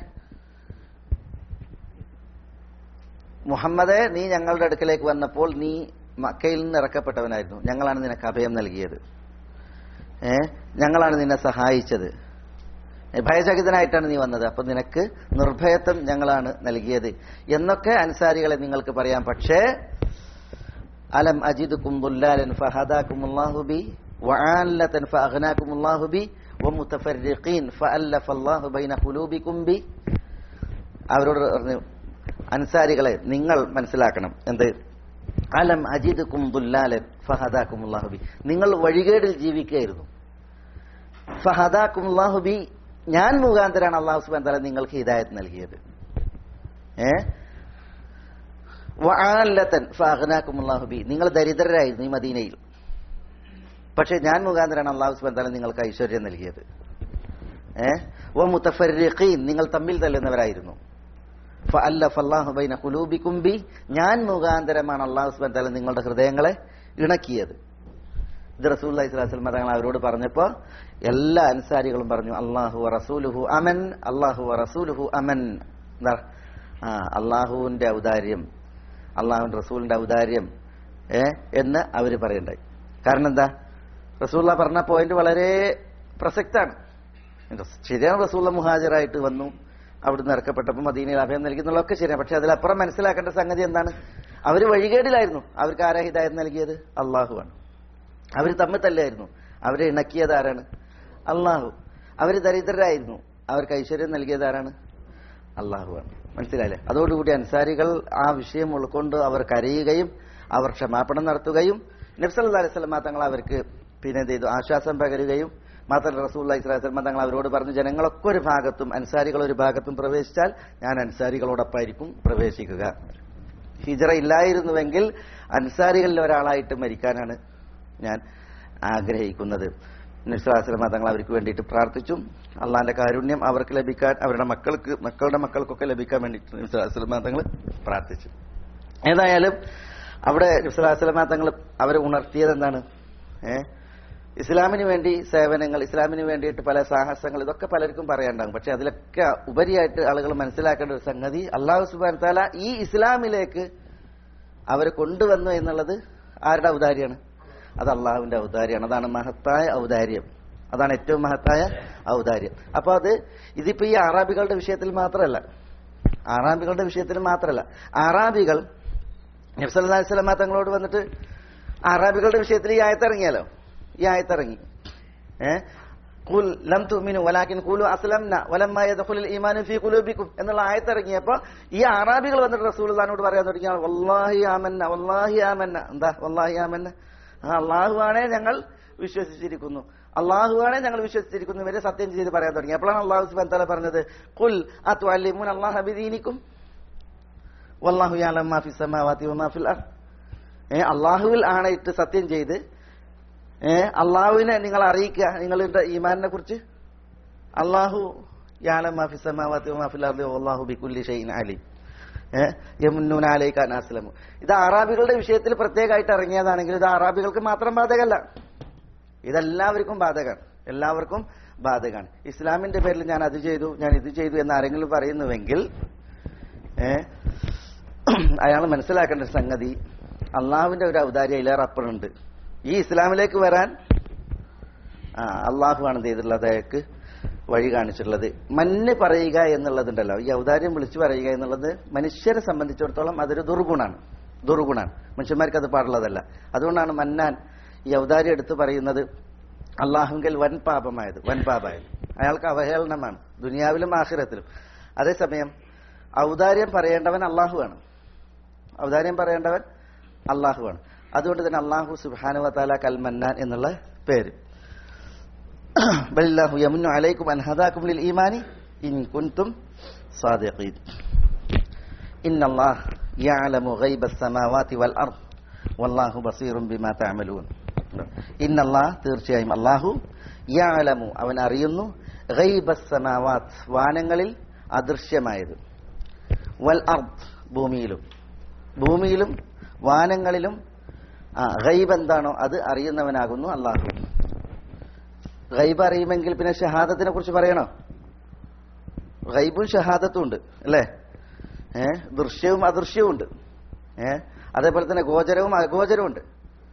മുഹമ്മദെ നീ ഞങ്ങളുടെ അടുക്കലേക്ക് വന്നപ്പോൾ നീ മക്കയിൽ നിന്ന് ഇറക്കപ്പെട്ടവനായിരുന്നു ഞങ്ങളാണ് നിനക്ക് അഭയം നൽകിയത് ഏ ഞങ്ങളാണ് നിന്നെ സഹായിച്ചത് ഏ, ഭയചകിതനായിട്ടാണ് നീ വന്നത് അപ്പൊ നിനക്ക് നിർഭയത്വം ഞങ്ങളാണ് നൽകിയത് എന്നൊക്കെ അൻസാരികളെ നിങ്ങൾക്ക് പറയാം പക്ഷേ അലം അജിദുക്കും ദുല്ലാലൻ ഫഹദാക്കുമുല്ലാഹു ബി വആലതൻ ഫഅഗ്നാക്കുമുല്ലാഹു ബി വമുതഫർരിഖീൻ ഫഅല്ലഫ അല്ലാഹു ബൈന ഖുലൂബിക്കും ബി അവരോട് പറഞ്ഞു അൻസാരികളെ നിങ്ങൾ മനസ്സിലാക്കണം എന്ത് അലം അജിദുക്കും ദുല്ലാലൻ ഫഹദാക്കുമുല്ലാഹു ബി നിങ്ങൾ വഴികേടിൽ ജീവിക്കുകയായിരുന്നു ഫഹദാക്കുമുല്ലാഹു ബി ഞാൻ മുഖാന്തരാണ് അള്ളാഹു സുബാൻ തല നിങ്ങൾക്ക് ഹിദായത്ത് നൽകിയത് ഏ വആലതൻ ഫഅഗ്നാക്കുമുല്ലാഹു ബി നിങ്ങൾ ദരിദ്രരായിരുന്നു ഈ മദീനയിൽ പക്ഷെ ഞാൻ മുഖാന്തരാണ് അള്ളാഹു സുബാൻ തല നിങ്ങൾക്ക് ഐശ്വര്യം നൽകിയത് ഏ ഓ മുത്തഫരീഖീൻ നിങ്ങൾ തമ്മിൽ തല്ലുന്നവരായിരുന്നു ഫഅല്ലഫ അല്ലാഹു ബൈന ഖുലൂബിക്കും ബി ഞാൻ മുഖാന്തരമാണ് അള്ളാഹു സുബ്ഹാനഹു വ തആല നിങ്ങളുടെ ഹൃദയങ്ങളെ ഇണക്കിയത് ഇത് റസൂലുള്ളാഹി സ്വല്ലല്ലാഹു അലൈഹി വസല്ലം തങ്ങൾ അവരോട് പറഞ്ഞപ്പോൾ എല്ലാ അൻസാരികളും പറഞ്ഞു അല്ലാഹു വ റസൂലുഹു അമൻ അല്ലാഹു വ റസൂലുഹു അമൻ എന്താ ആ അള്ളാഹുവിന്റെ ഔദാര്യം അള്ളാഹുവിന്റെ റസൂലിന്റെ ഔദാര്യം ഏ എന്ന് അവര് പറയണ്ടായി കാരണം എന്താ റസൂള്ള പറഞ്ഞ പോയിന്റ് വളരെ പ്രസക്താണ് ശരിയാണ് റസൂള്ള മുഹാജറായിട്ട് വന്നു അവിടുന്ന് ഇറക്കപ്പെട്ടപ്പോൾ മദീനയിൽ അഭയം നൽകുന്നുള്ളതൊക്കെ ശരിയാണ് പക്ഷെ അതിലപ്പുറം മനസ്സിലാക്കേണ്ട സംഗതി എന്താണ് അവർ വഴികേടിലായിരുന്നു അവർക്ക് ആരാ ഹിദായത് നൽകിയത് അള്ളാഹുവാണ് അവർ തമ്മിൽ തല്ലായിരുന്നു അവരെ ഇണക്കിയത് ആരാണ് അള്ളാഹു അവർ ദരിദ്രരായിരുന്നു അവർക്ക് ഐശ്വര്യം നൽകിയത് ആരാണ് അള്ളാഹുവാണ് മനസ്സിലായില്ലേ അതോടുകൂടി അൻസാരികൾ ആ വിഷയം ഉൾക്കൊണ്ട് അവർ കരയുകയും അവർ ക്ഷമാപണം നടത്തുകയും നബ്സല്ലാ അലൈഹി സ്വലമ തങ്ങൾ അവർക്ക് പിന്നെ എന്ത് ചെയ്തു ആശ്വാസം പകരുകയും മാത്രമല്ല റസൂൽ ഇസ്ലാസ്ലമ തങ്ങൾ അവരോട് പറഞ്ഞു ജനങ്ങളൊക്കെ ഒരു ഭാഗത്തും അൻസാരികൾ ഒരു ഭാഗത്തും പ്രവേശിച്ചാൽ ഞാൻ അൻസാരികളോടൊപ്പമായിരിക്കും പ്രവേശിക്കുക ഹിജറ ഇല്ലായിരുന്നുവെങ്കിൽ അൻസാരികളിൽ ഒരാളായിട്ട് മരിക്കാനാണ് ഞാൻ ആഗ്രഹിക്കുന്നത് നിസ്ലാസ്ലമ തങ്ങൾ അവർക്ക് വേണ്ടിയിട്ട് പ്രാർത്ഥിച്ചു അള്ളാന്റെ കാരുണ്യം അവർക്ക് ലഭിക്കാൻ അവരുടെ മക്കൾക്ക് മക്കളുടെ മക്കൾക്കൊക്കെ ലഭിക്കാൻ വേണ്ടിയിട്ട് നിസ്ലാസ്ലമ തങ്ങൾ പ്രാർത്ഥിച്ചു ഏതായാലും അവിടെ നിസ്ലാസ്ലമ തങ്ങൾ അവരെ ഉണർത്തിയത് എന്താണ് ഏഹ് ഇസ്ലാമിന് വേണ്ടി സേവനങ്ങൾ ഇസ്ലാമിന് വേണ്ടിയിട്ട് പല സാഹസങ്ങൾ ഇതൊക്കെ പലർക്കും പറയാനുണ്ടാകും പക്ഷെ അതിലൊക്കെ ഉപരിയായിട്ട് ആളുകൾ മനസ്സിലാക്കേണ്ട ഒരു സംഗതി അള്ളാഹു സുബാൻ താല ഈ ഇസ്ലാമിലേക്ക് അവരെ കൊണ്ടുവന്നു എന്നുള്ളത് ആരുടെ ഔദാര്യമാണ് അത് അള്ളാഹുവിന്റെ ഔദാര്യമാണ് അതാണ് മഹത്തായ ഔദാര്യം അതാണ് ഏറ്റവും മഹത്തായ ഔദാര്യം അപ്പൊ അത് ഇതിപ്പോ ഈ അറാബികളുടെ വിഷയത്തിൽ മാത്രമല്ല അറാബികളുടെ വിഷയത്തിൽ മാത്രമല്ല അറാബികൾ നബ്സല്ലാ വസ്ലമ തങ്ങളോട് വന്നിട്ട് അറാബികളുടെ വിഷയത്തിൽ ഈ ആയത്തിറങ്ങിയാലോ ഈ ആയത്തിറങ്ങി ഏഹ് കുൽ ലം തുമിനു വലാക്കിൻ കുലു അസ്ലംന വലമ്മ യദ്ഖുലുൽ ഈമാനു ഫീ ഖുലൂബിക്കും എന്നുള്ള ആയത്തിറങ്ങിയപ്പോൾ ഈ അറാബികൾ വന്നിട്ട് റസൂലുള്ളാഹിനോട് പറയാൻ തുടങ്ങിയാണ് വല്ലാഹി ആമന്ന വല്ലാഹി ആമന്ന എന്താ വല്ലാഹി ആമന്ന ആ അള്ളാഹുവാണേ ഞങ്ങൾ വിശ്വസിച്ചിരിക്കുന്നു അള്ളാഹുവാണേ ഞങ്ങൾ വിശ്വസിച്ചിരിക്കുന്നു ഇവരെ സത്യം ചെയ്ത് പറയാൻ തുടങ്ങി അപ്പോഴാണ് അള്ളാഹു സുബാൻ തല പറഞ്ഞത് കുൽ അത്വല്ലിമുൻ അള്ളാഹ് അബിദീനിക്കും വല്ലാഹു യഅലം മാ ഫിസ് സമാവാതി വമാ ഫിൽ അർദ് ഏ അള്ളാഹുവിൽ ആണയിട്ട് സത്യം ചെയ്ത് ഏ അള്ളാഹുവിനെ നിങ്ങൾ അറിയിക്കുക നിങ്ങളുടെ ഈമാനിനെ കുറിച്ച് അള്ളാഹു യാലം മാഫി സമാവാത്തി മാഫിൽ അർദി വല്ലാഹു ബികുല്ലി ഷൈഇൻ അലീം യമുന്നൂന അലൈക്കാൻ അസ്ലമു ഇത് അറാബികളുടെ വിഷയത്തിൽ പ്രത്യേകമായിട്ട് ഇറങ്ങിയതാണെങ്കിൽ ഇത് അറാബികൾക്ക് മാത്രം ബാധകമല്ല ഇതെല്ലാവർക്കും ബാധകമാണ് എല്ലാവർക്കും ബാധകമാണ് ഇസ്ലാമിന്റെ പേരിൽ ഞാൻ അത് ചെയ്തു ഞാൻ ഇത് ചെയ്തു എന്ന് ആരെങ്കിലും പറയുന്നുവെങ്കിൽ ഏ അയാൾ മനസ്സിലാക്കേണ്ട ഒരു സംഗതി അള്ളാഹുവിന്റെ ഒരു ഔദാര്യം ഇലേറപ്പുറമുണ്ട് ഈ ഇസ്ലാമിലേക്ക് വരാൻ ആ അള്ളാഹുവാണ് എന്ത് ചെയ്തിട്ടുള്ളത് അയാൾക്ക് വഴി കാണിച്ചിട്ടുള്ളത് മഞ്ഞ് പറയുക എന്നുള്ളതുണ്ടല്ലോ ഈ ഔദാര്യം വിളിച്ചു പറയുക എന്നുള്ളത് മനുഷ്യരെ സംബന്ധിച്ചിടത്തോളം അതൊരു ദുർഗുണാണ് ദുർഗുണാണ് മനുഷ്യന്മാർക്ക് അത് പാടുള്ളതല്ല അതുകൊണ്ടാണ് മന്നാൻ ഈ ഔദാര്യം എടുത്തു പറയുന്നത് അള്ളാഹുങ്കൽ വൻ പാപമായത് വൻ പാപമായത് അയാൾക്ക് അവഹേളനമാണ് ദുനിയാവിലും ആഖിരത്തിലും അതേസമയം ഔദാര്യം പറയേണ്ടവൻ അള്ളാഹുവാണ് ഔദാര്യം പറയേണ്ടവൻ അള്ളാഹുവാണ് അതുകൊണ്ട് തന്നെ അള്ളാഹു സുബാനു താല കൽമന്നാൻ എന്നുള്ള പേര് ബലില്ലാഹു യമുന്നു അലൈക്കും അൻ ഹദാക്കും ലിൽ ഈമാനി ഇൻ കുൻതും സാദിഖീൻ ഇന്നല്ലാഹ് യഅലമു ഗൈബസ് സമാവാതി വൽ അർദ് വല്ലാഹു ബസീറും ബിമാ തഅമലൂൻ ഇന്നല്ലാഹ് തീർച്ചയായും അല്ലാഹു യഅലമു അവൻ അറിയുന്നു ഗൈബസ് സമാവാത് വാനങ്ങളിൽ അദൃശ്യമായത് വൽ അർദ് ഭൂമിയിലും ഭൂമിയിലും വാനങ്ങളിലും ആ ഗൈബ് എന്താണോ അത് അറിയുന്നവനാകുന്നു അള്ളാഹു ഗൈബ് അറിയുമെങ്കിൽ പിന്നെ ഷഹാദത്തിനെ കുറിച്ച് പറയണോ ഗൈബും ഷഹാദത്തും ഉണ്ട് അല്ലേ ഏ ദൃശ്യവും അദൃശ്യവും ഉണ്ട് ഏ അതേപോലെ തന്നെ ഗോചരവും അഗോചരവും ഉണ്ട്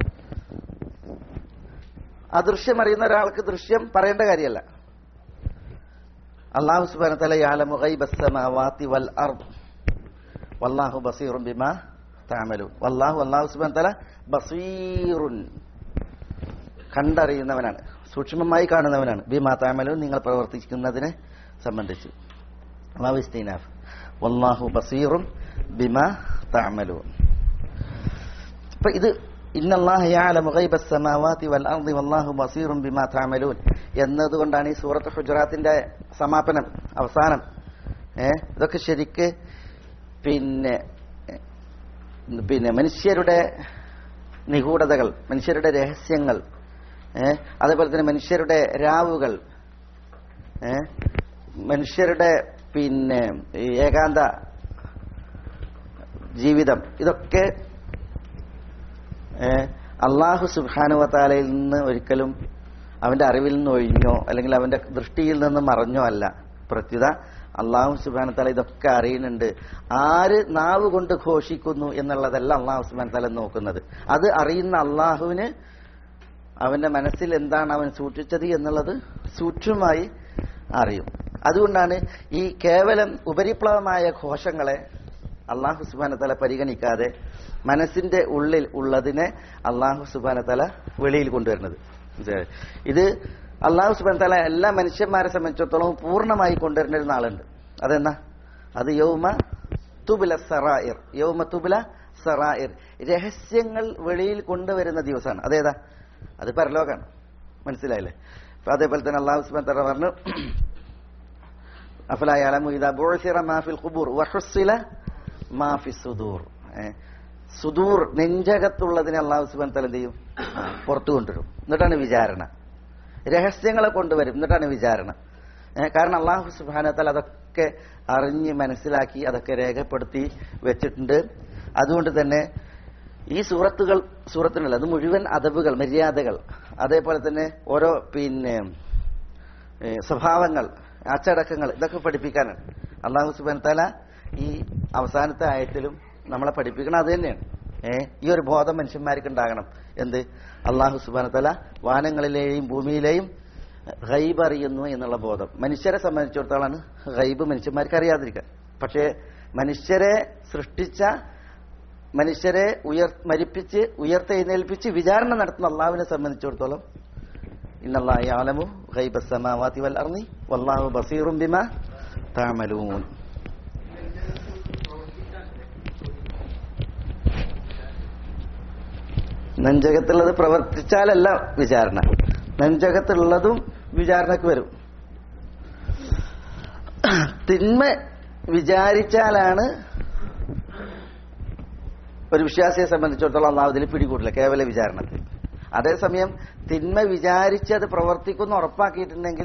അദൃശ്യം അറിയുന്ന ഒരാൾക്ക് ദൃശ്യം പറയേണ്ട കാര്യമല്ല അള്ളാഹു സുബാന തല യാലമു ഗൈബസ്സമാവാതി വൽ അർദ് വല്ലാഹു ബസീറും ബിമാ താമലു വല്ലാഹു അള്ളാഹു സുബാൻ തല ബസീറുൻ കണ്ടറിയുന്നവനാണ് സൂക്ഷ്മമായി കാണുന്നവനാണ് ബിമാ താമലു നിങ്ങൾ പ്രവർത്തിക്കുന്നതിനെ സംബന്ധിച്ച് അള്ളാഹു ഇസ്തീനാഫ് വല്ലാഹു ബസീറും ബിമാ താമലു അപ്പൊ ഇത് ഇന്നല്ലാഹ യഅലമു ഗൈബസ് സമാവാതി വൽ അർദി വല്ലാഹു ബസീറും ബിമാ തഅമലൂൻ എന്നതുകൊണ്ടാണ് ഈ സൂറത്ത് ഹുജറാത്തിന്റെ സമാപനം അവസാനം ഏ ഇതൊക്കെ ശരിക്ക് പിന്നെ പിന്നെ മനുഷ്യരുടെ നിഗൂഢതകൾ മനുഷ്യരുടെ രഹസ്യങ്ങൾ ഏ അതേപോലെ തന്നെ മനുഷ്യരുടെ രാവുകൾ ഏ മനുഷ്യരുടെ പിന്നെ ഈ ഏകാന്ത ജീവിതം ഇതൊക്കെ ഏ, അള്ളാഹു സുബാനുവത്താലയിൽ നിന്ന് ഒരിക്കലും അവന്റെ അറിവിൽ നിന്ന് ഒഴിഞ്ഞോ അല്ലെങ്കിൽ അവന്റെ ദൃഷ്ടിയിൽ നിന്ന് മറഞ്ഞോ അല്ല പ്രത്യുത അള്ളാഹു സുബാനത്താല ഇതൊക്കെ അറിയുന്നുണ്ട് ആര് നാവ് കൊണ്ട് ഘോഷിക്കുന്നു എന്നുള്ളതല്ല അള്ളാഹു സുബാനത്താല നോക്കുന്നത് അത് അറിയുന്ന അള്ളാഹുവിന് അവന്റെ മനസ്സിൽ എന്താണ് അവൻ സൂക്ഷിച്ചത് എന്നുള്ളത് സൂക്ഷ്മമായി അറിയും അതുകൊണ്ടാണ് ഈ കേവലം ഉപരിപ്ലവമായ ഘോഷങ്ങളെ അള്ളാഹു സുബാനത്തല പരിഗണിക്കാതെ മനസ്സിന്റെ ഉള്ളിൽ ഉള്ളതിനെ അള്ളാഹു സുബാനത്തല വെളിയിൽ കൊണ്ടുവരുന്നത് മനസ്സിലായോ? ഇത് അള്ളാഹു സുബാനത്തല എല്ലാ മനുഷ്യന്മാരെ സംബന്ധിച്ചിടത്തോളം പൂർണ്ണമായി കൊണ്ടുവരുന്ന ആളുണ്ട് അതെന്നാ അത് യൗമ തുബില സറായിർ യൗമ തുബില സറായിർ രഹസ്യങ്ങൾ വെളിയിൽ കൊണ്ടുവരുന്ന ദിവസമാണ് അതേതാ അത് പരലോകാണ് മനസ്സിലായില്ലേ അപ്പൊ അതേപോലെ തന്നെ അള്ളാഹു സുബാൻ തല പറഞ്ഞു അഫലാ യഅലമു ഇദാ ബുഅസിറ മാ ഫിൽ ഖുബൂർ വഹുസ്സില മാ ഫി സുദൂർ ഏ, സുദൂർ നെഞ്ചകത്തുള്ളതിനെ അള്ളാഹു സുബാൻ തല എന്ത് ചെയ്യും പുറത്തു കൊണ്ടുവരും എന്നിട്ടാണ് വിചാരണ രഹസ്യങ്ങളെ കൊണ്ടുവരും എന്നിട്ടാണ് വിചാരണ ഏ, കാരണം അള്ളാഹു സുബാന തല അതൊക്കെ അറിഞ്ഞ് മനസ്സിലാക്കി അതൊക്കെ രേഖപ്പെടുത്തി വെച്ചിട്ടുണ്ട് അതുകൊണ്ട് തന്നെ ഈ സൂറത്തുകൾ സൂറത്തിനല്ല അത് മുഴുവൻ അതബുകൾ മര്യാദകൾ അതേപോലെ തന്നെ ഓരോ പിന്നെ ഏ, സ്വഭാവങ്ങൾ അച്ചടക്കങ്ങൾ ഇതൊക്കെ പഠിപ്പിക്കാനാണ് അള്ളാഹു സുബാൻ തല ഈ അവസാനത്തെ ആയത്തിലും നമ്മളെ പഠിപ്പിക്കണം അത് തന്നെയാണ് ഏ ഈ ഒരു ബോധം മനുഷ്യന്മാർക്ക് ഉണ്ടാകണം എന്ത് അള്ളാഹു സുബാന തല വാനങ്ങളിലെയും ഭൂമിയിലെയും ഗൈബ് അറിയുന്നു എന്നുള്ള ബോധം മനുഷ്യരെ സംബന്ധിച്ചിടത്തോളാണ് ഗൈബ് മനുഷ്യന്മാർക്ക് അറിയാതിരിക്കുക പക്ഷേ മനുഷ്യരെ സൃഷ്ടിച്ച മനുഷ്യരെ ഉയർ മരിപ്പിച്ച് ഉയർത്തെഴുന്നേൽപ്പിച്ച് വിചാരണ നടത്തുന്ന അള്ളാഹുവിനെ സംബന്ധിച്ചിടത്തോളം ഇന്നല്ലാഹി യഅലമു ഗൈബ സമാവാതി വൽ അർളി വല്ലാഹു ബസീറും ബിമാ തഅമലൂൻ നെഞ്ചകത്തുള്ളത് പ്രവർത്തിച്ചാലല്ല വിചാരണ നെഞ്ചകത്തുള്ളതും വിചാരണക്ക് വരും തിന്മ വിചാരിച്ചാലാണ് ഒരു വിശ്വാസിയെ സംബന്ധിച്ചിടത്തോളം അള്ളാഹു ഇതിൽ പിടികൂടില്ല കേവല വിചാരണത്തിൽ അതേസമയം തിന്മ വിചാരിച്ച് അത് പ്രവർത്തിക്കുന്നു ഉറപ്പാക്കിയിട്ടുണ്ടെങ്കിൽ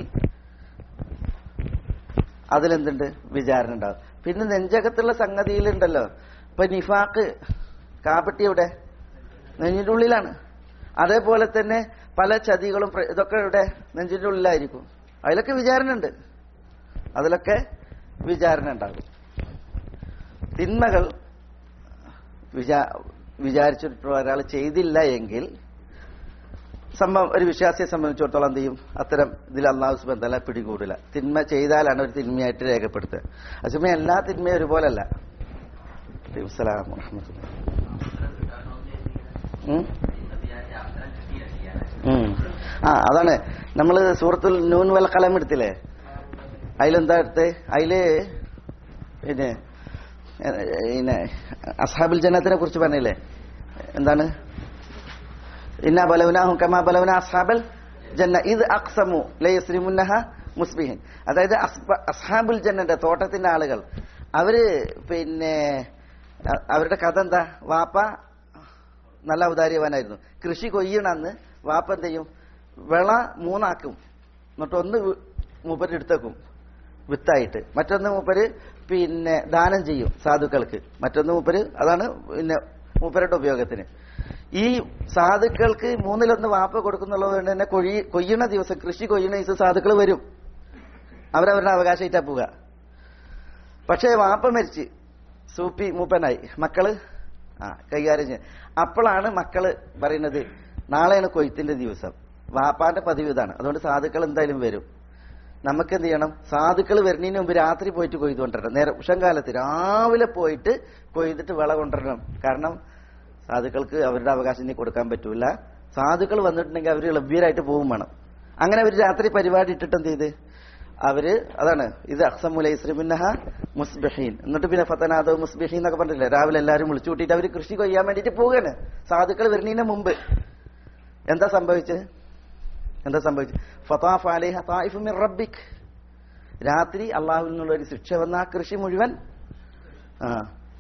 അതിലെന്തുണ്ട് വിചാരണ ഉണ്ടാവും പിന്നെ നെഞ്ചകത്തുള്ള സംഗതിയിലുണ്ടല്ലോ ഇപ്പൊ നിഫാക്ക് കാപ്പട്ടി എവിടെ നെഞ്ചിന്റെ ഉള്ളിലാണ് അതേപോലെ തന്നെ പല ചതികളും പ്ര- ഇതൊക്കെ ഇവിടെ നെഞ്ചിന്റെ ഉള്ളിലായിരിക്കും അതിലൊക്കെ വിചാരണ ഉണ്ട് അതിലൊക്കെ വിചാരണ ഉണ്ടാകും തിന്മകൾ വിചാ വിചാരിച്ചിട്ടുള്ള ഒരാൾ ചെയ്തില്ല എങ്കിൽ സംഭവം ഒരു വിശ്വാസിയെ സംബന്ധിച്ചിടത്തോളം എന്ത് ചെയ്യും അത്തരം ഇതിൽ അള്ളാഹു സുബൻ തല പിടികൂടില്ല തിന്മ ചെയ്താലാണ് ഒരു തിന്മയായിട്ട് രേഖപ്പെടുത്തുക അതേസമയം എല്ലാ തിന്മയും ഒരുപോലല്ല അസ്സലാമു വറഹ്മത്തുള്ളാഹി. ഉം? ഉം. ആ അതാണ് നമ്മള് സൂറത്തുൽ നൂൻ വൽ കലം എടുത്തില്ലേ അതിലെന്താ എടുത്ത് അതില് പിന്നെ ഏ, പിന്നെ അസ്ഹാബുൽ ജന്നത്തിനെ കുറിച്ച് പറഞ്ഞില്ലേ എന്താണ് ഇന്ന ബലവനാഹും കമാ ബലവന അസ്ഹാബൽ ജന്ന ഇത് അക്സമു ലയസ്രിമുന്നഹ മുസ്ബിഹിൻ അതായത് അസ്ബ- അസ്ഹാബുൽ ജന്നന്റെ തോട്ടത്തിന്റെ ആളുകൾ അവര് പിന്നെ അ- അവരുടെ കഥ എന്താ വാപ്പ നല്ല ഔദാര്യവാനായിരുന്നു കൃഷി കൊയ്യണമെന്ന് വാപ്പ എന്ത് ചെയ്യും വിള മൂന്നാക്കും എന്നിട്ട് ഒന്ന് വി- മൂപ്പര് എടുത്തേക്കും വിത്തായിട്ട് മറ്റൊന്ന് മൂപ്പര് പിന്നെ ദാനം ചെയ്യും സാധുക്കൾക്ക് മറ്റൊന്ന് മൂപ്പര് അതാണ് പിന്നെ മൂപ്പരുടെ ഉപയോഗത്തിന് ഈ സാധുക്കൾക്ക് മൂന്നിലൊന്ന് വാപ്പ കൊടുക്കുന്നുള്ളത് കൊണ്ട് തന്നെ കൊഴി കൊയ്യണ ദിവസം കൃഷി കൊയ്യണ ദിവസം സാധുക്കൾ വരും അവരവരുടെ അവകാശമായിട്ടാ പോവുക പക്ഷേ വാപ്പ മരിച്ച് സൂപ്പി മൂപ്പനായി മക്കള് ആ കൈകാര്യം ചെയ്യും അപ്പോഴാണ് മക്കള് പറയുന്നത് നാളെയാണ് കൊയ്ത്തിന്റെ ദിവസം വാപ്പാന്റെ പതിവ് ഇതാണ് അതുകൊണ്ട് സാധുക്കൾ എന്തായാലും വരും നമുക്ക് എന്ത് ചെയ്യണം സാധുക്കൾ വരുന്നതിന് മുമ്പ് രാത്രി പോയിട്ട് കൊയ്ത് കൊണ്ടുവരണം നേരെ ഉഷം കാലത്ത് രാവിലെ പോയിട്ട് കൊയ്തിട്ട് വിള കൊണ്ടുവരണം കാരണം സാധുക്കൾക്ക് അവരുടെ അവകാശം ഇനി കൊടുക്കാൻ പറ്റൂല സാധുക്കൾ വന്നിട്ടുണ്ടെങ്കിൽ അവർ ലഭ്യരായിട്ട് പോകും വേണം അങ്ങനെ അവർ രാത്രി പരിപാടി ഇട്ടിട്ട് എന്ത് ചെയ്ത് അവര് അതാണ് ഇത് അക്സമുലൈസ്രിമിന്നഹ മുസ്ബഹീൻ എന്നിട്ട് പിന്നെ ഫത്തനാദോ മുസ്ബഹീൻ എന്നൊക്കെ പറഞ്ഞില്ലേ രാവിലെ എല്ലാവരും വിളിച്ചു കൂട്ടിയിട്ട് അവർ കൃഷി കൊയ്യാൻ വേണ്ടിയിട്ട് പോവുകയാണ് സാധുക്കൾ വരുന്നതിന് മുമ്പ് എന്താ സംഭവിച്ചത് എന്താ സംഭവിച്ചത് ഫതാഫ് അലൈഹ തായിഫു മിർ റബ്ബിക് രാത്രി അള്ളാഹുവിൽ നിന്നുള്ള ഒരു ശിക്ഷ വന്ന ആ കൃഷി മുഴുവൻ ആ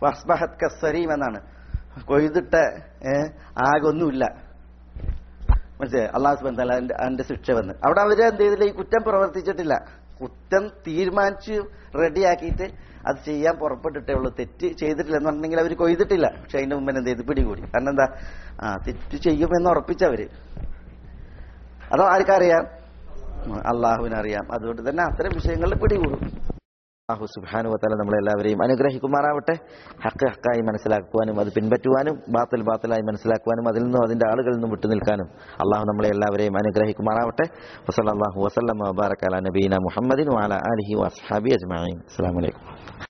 ഫസ്ബഹത് കസരീം എന്നാണ് കൊയ്തിട്ട ഏ, ആകൊന്നുമില്ല മനസ്സിലായി അള്ളാഹു സുബാൻ തല അതിന്റെ ശിക്ഷ വന്ന് അവിടെ അവര് എന്ത് ചെയ്തില്ല ഈ കുറ്റം പ്രവർത്തിച്ചിട്ടില്ല കുറ്റം തീരുമാനിച്ച് റെഡിയാക്കിയിട്ട് അത് ചെയ്യാൻ പുറപ്പെട്ടിട്ടേ ഉള്ളൂ തെറ്റ് ചെയ്തിട്ടില്ല എന്ന് പറഞ്ഞിട്ടുണ്ടെങ്കിൽ അവർ കൊയ്തിട്ടില്ല പക്ഷെ അതിന്റെ മുമ്പ് എന്ത് ചെയ്ത് പിടികൂടി കാരണം എന്താ ആ തെറ്റ് ചെയ്യുമെന്ന് ഉറപ്പിച്ചവര് അതോ ആർക്കറിയാം അള്ളാഹുവിനറിയാം അതുകൊണ്ട് തന്നെ അത്തരം വിഷയങ്ങളിൽ പിടികൂടും അള്ളാഹു സുബാനു വത്താല നമ്മളെല്ലാവരെയും അനുഗ്രഹിക്കുമാറാവട്ടെ ഹക്ക് ഹക്കായി മനസ്സിലാക്കുവാനും അത് പിൻപറ്റുവാനും ബാത്തിൽ ബാത്തിലായി മനസ്സിലാക്കുവാനും അതിൽ നിന്നും അതിന്റെ ആളുകളിൽ നിന്നും വിട്ടുനിൽക്കാനും അള്ളാഹു നമ്മളെ എല്ലാവരെയും അനുഗ്രഹിക്കുമാറാവട്ടെ വസല്ലാഹു വസ്ലം വബാറക്കാല നബീന മുഹമ്മദിൻ വാല അലഹി വസ്ഹാബി അജ്മാൻ അസ്സാം വലൈക്കും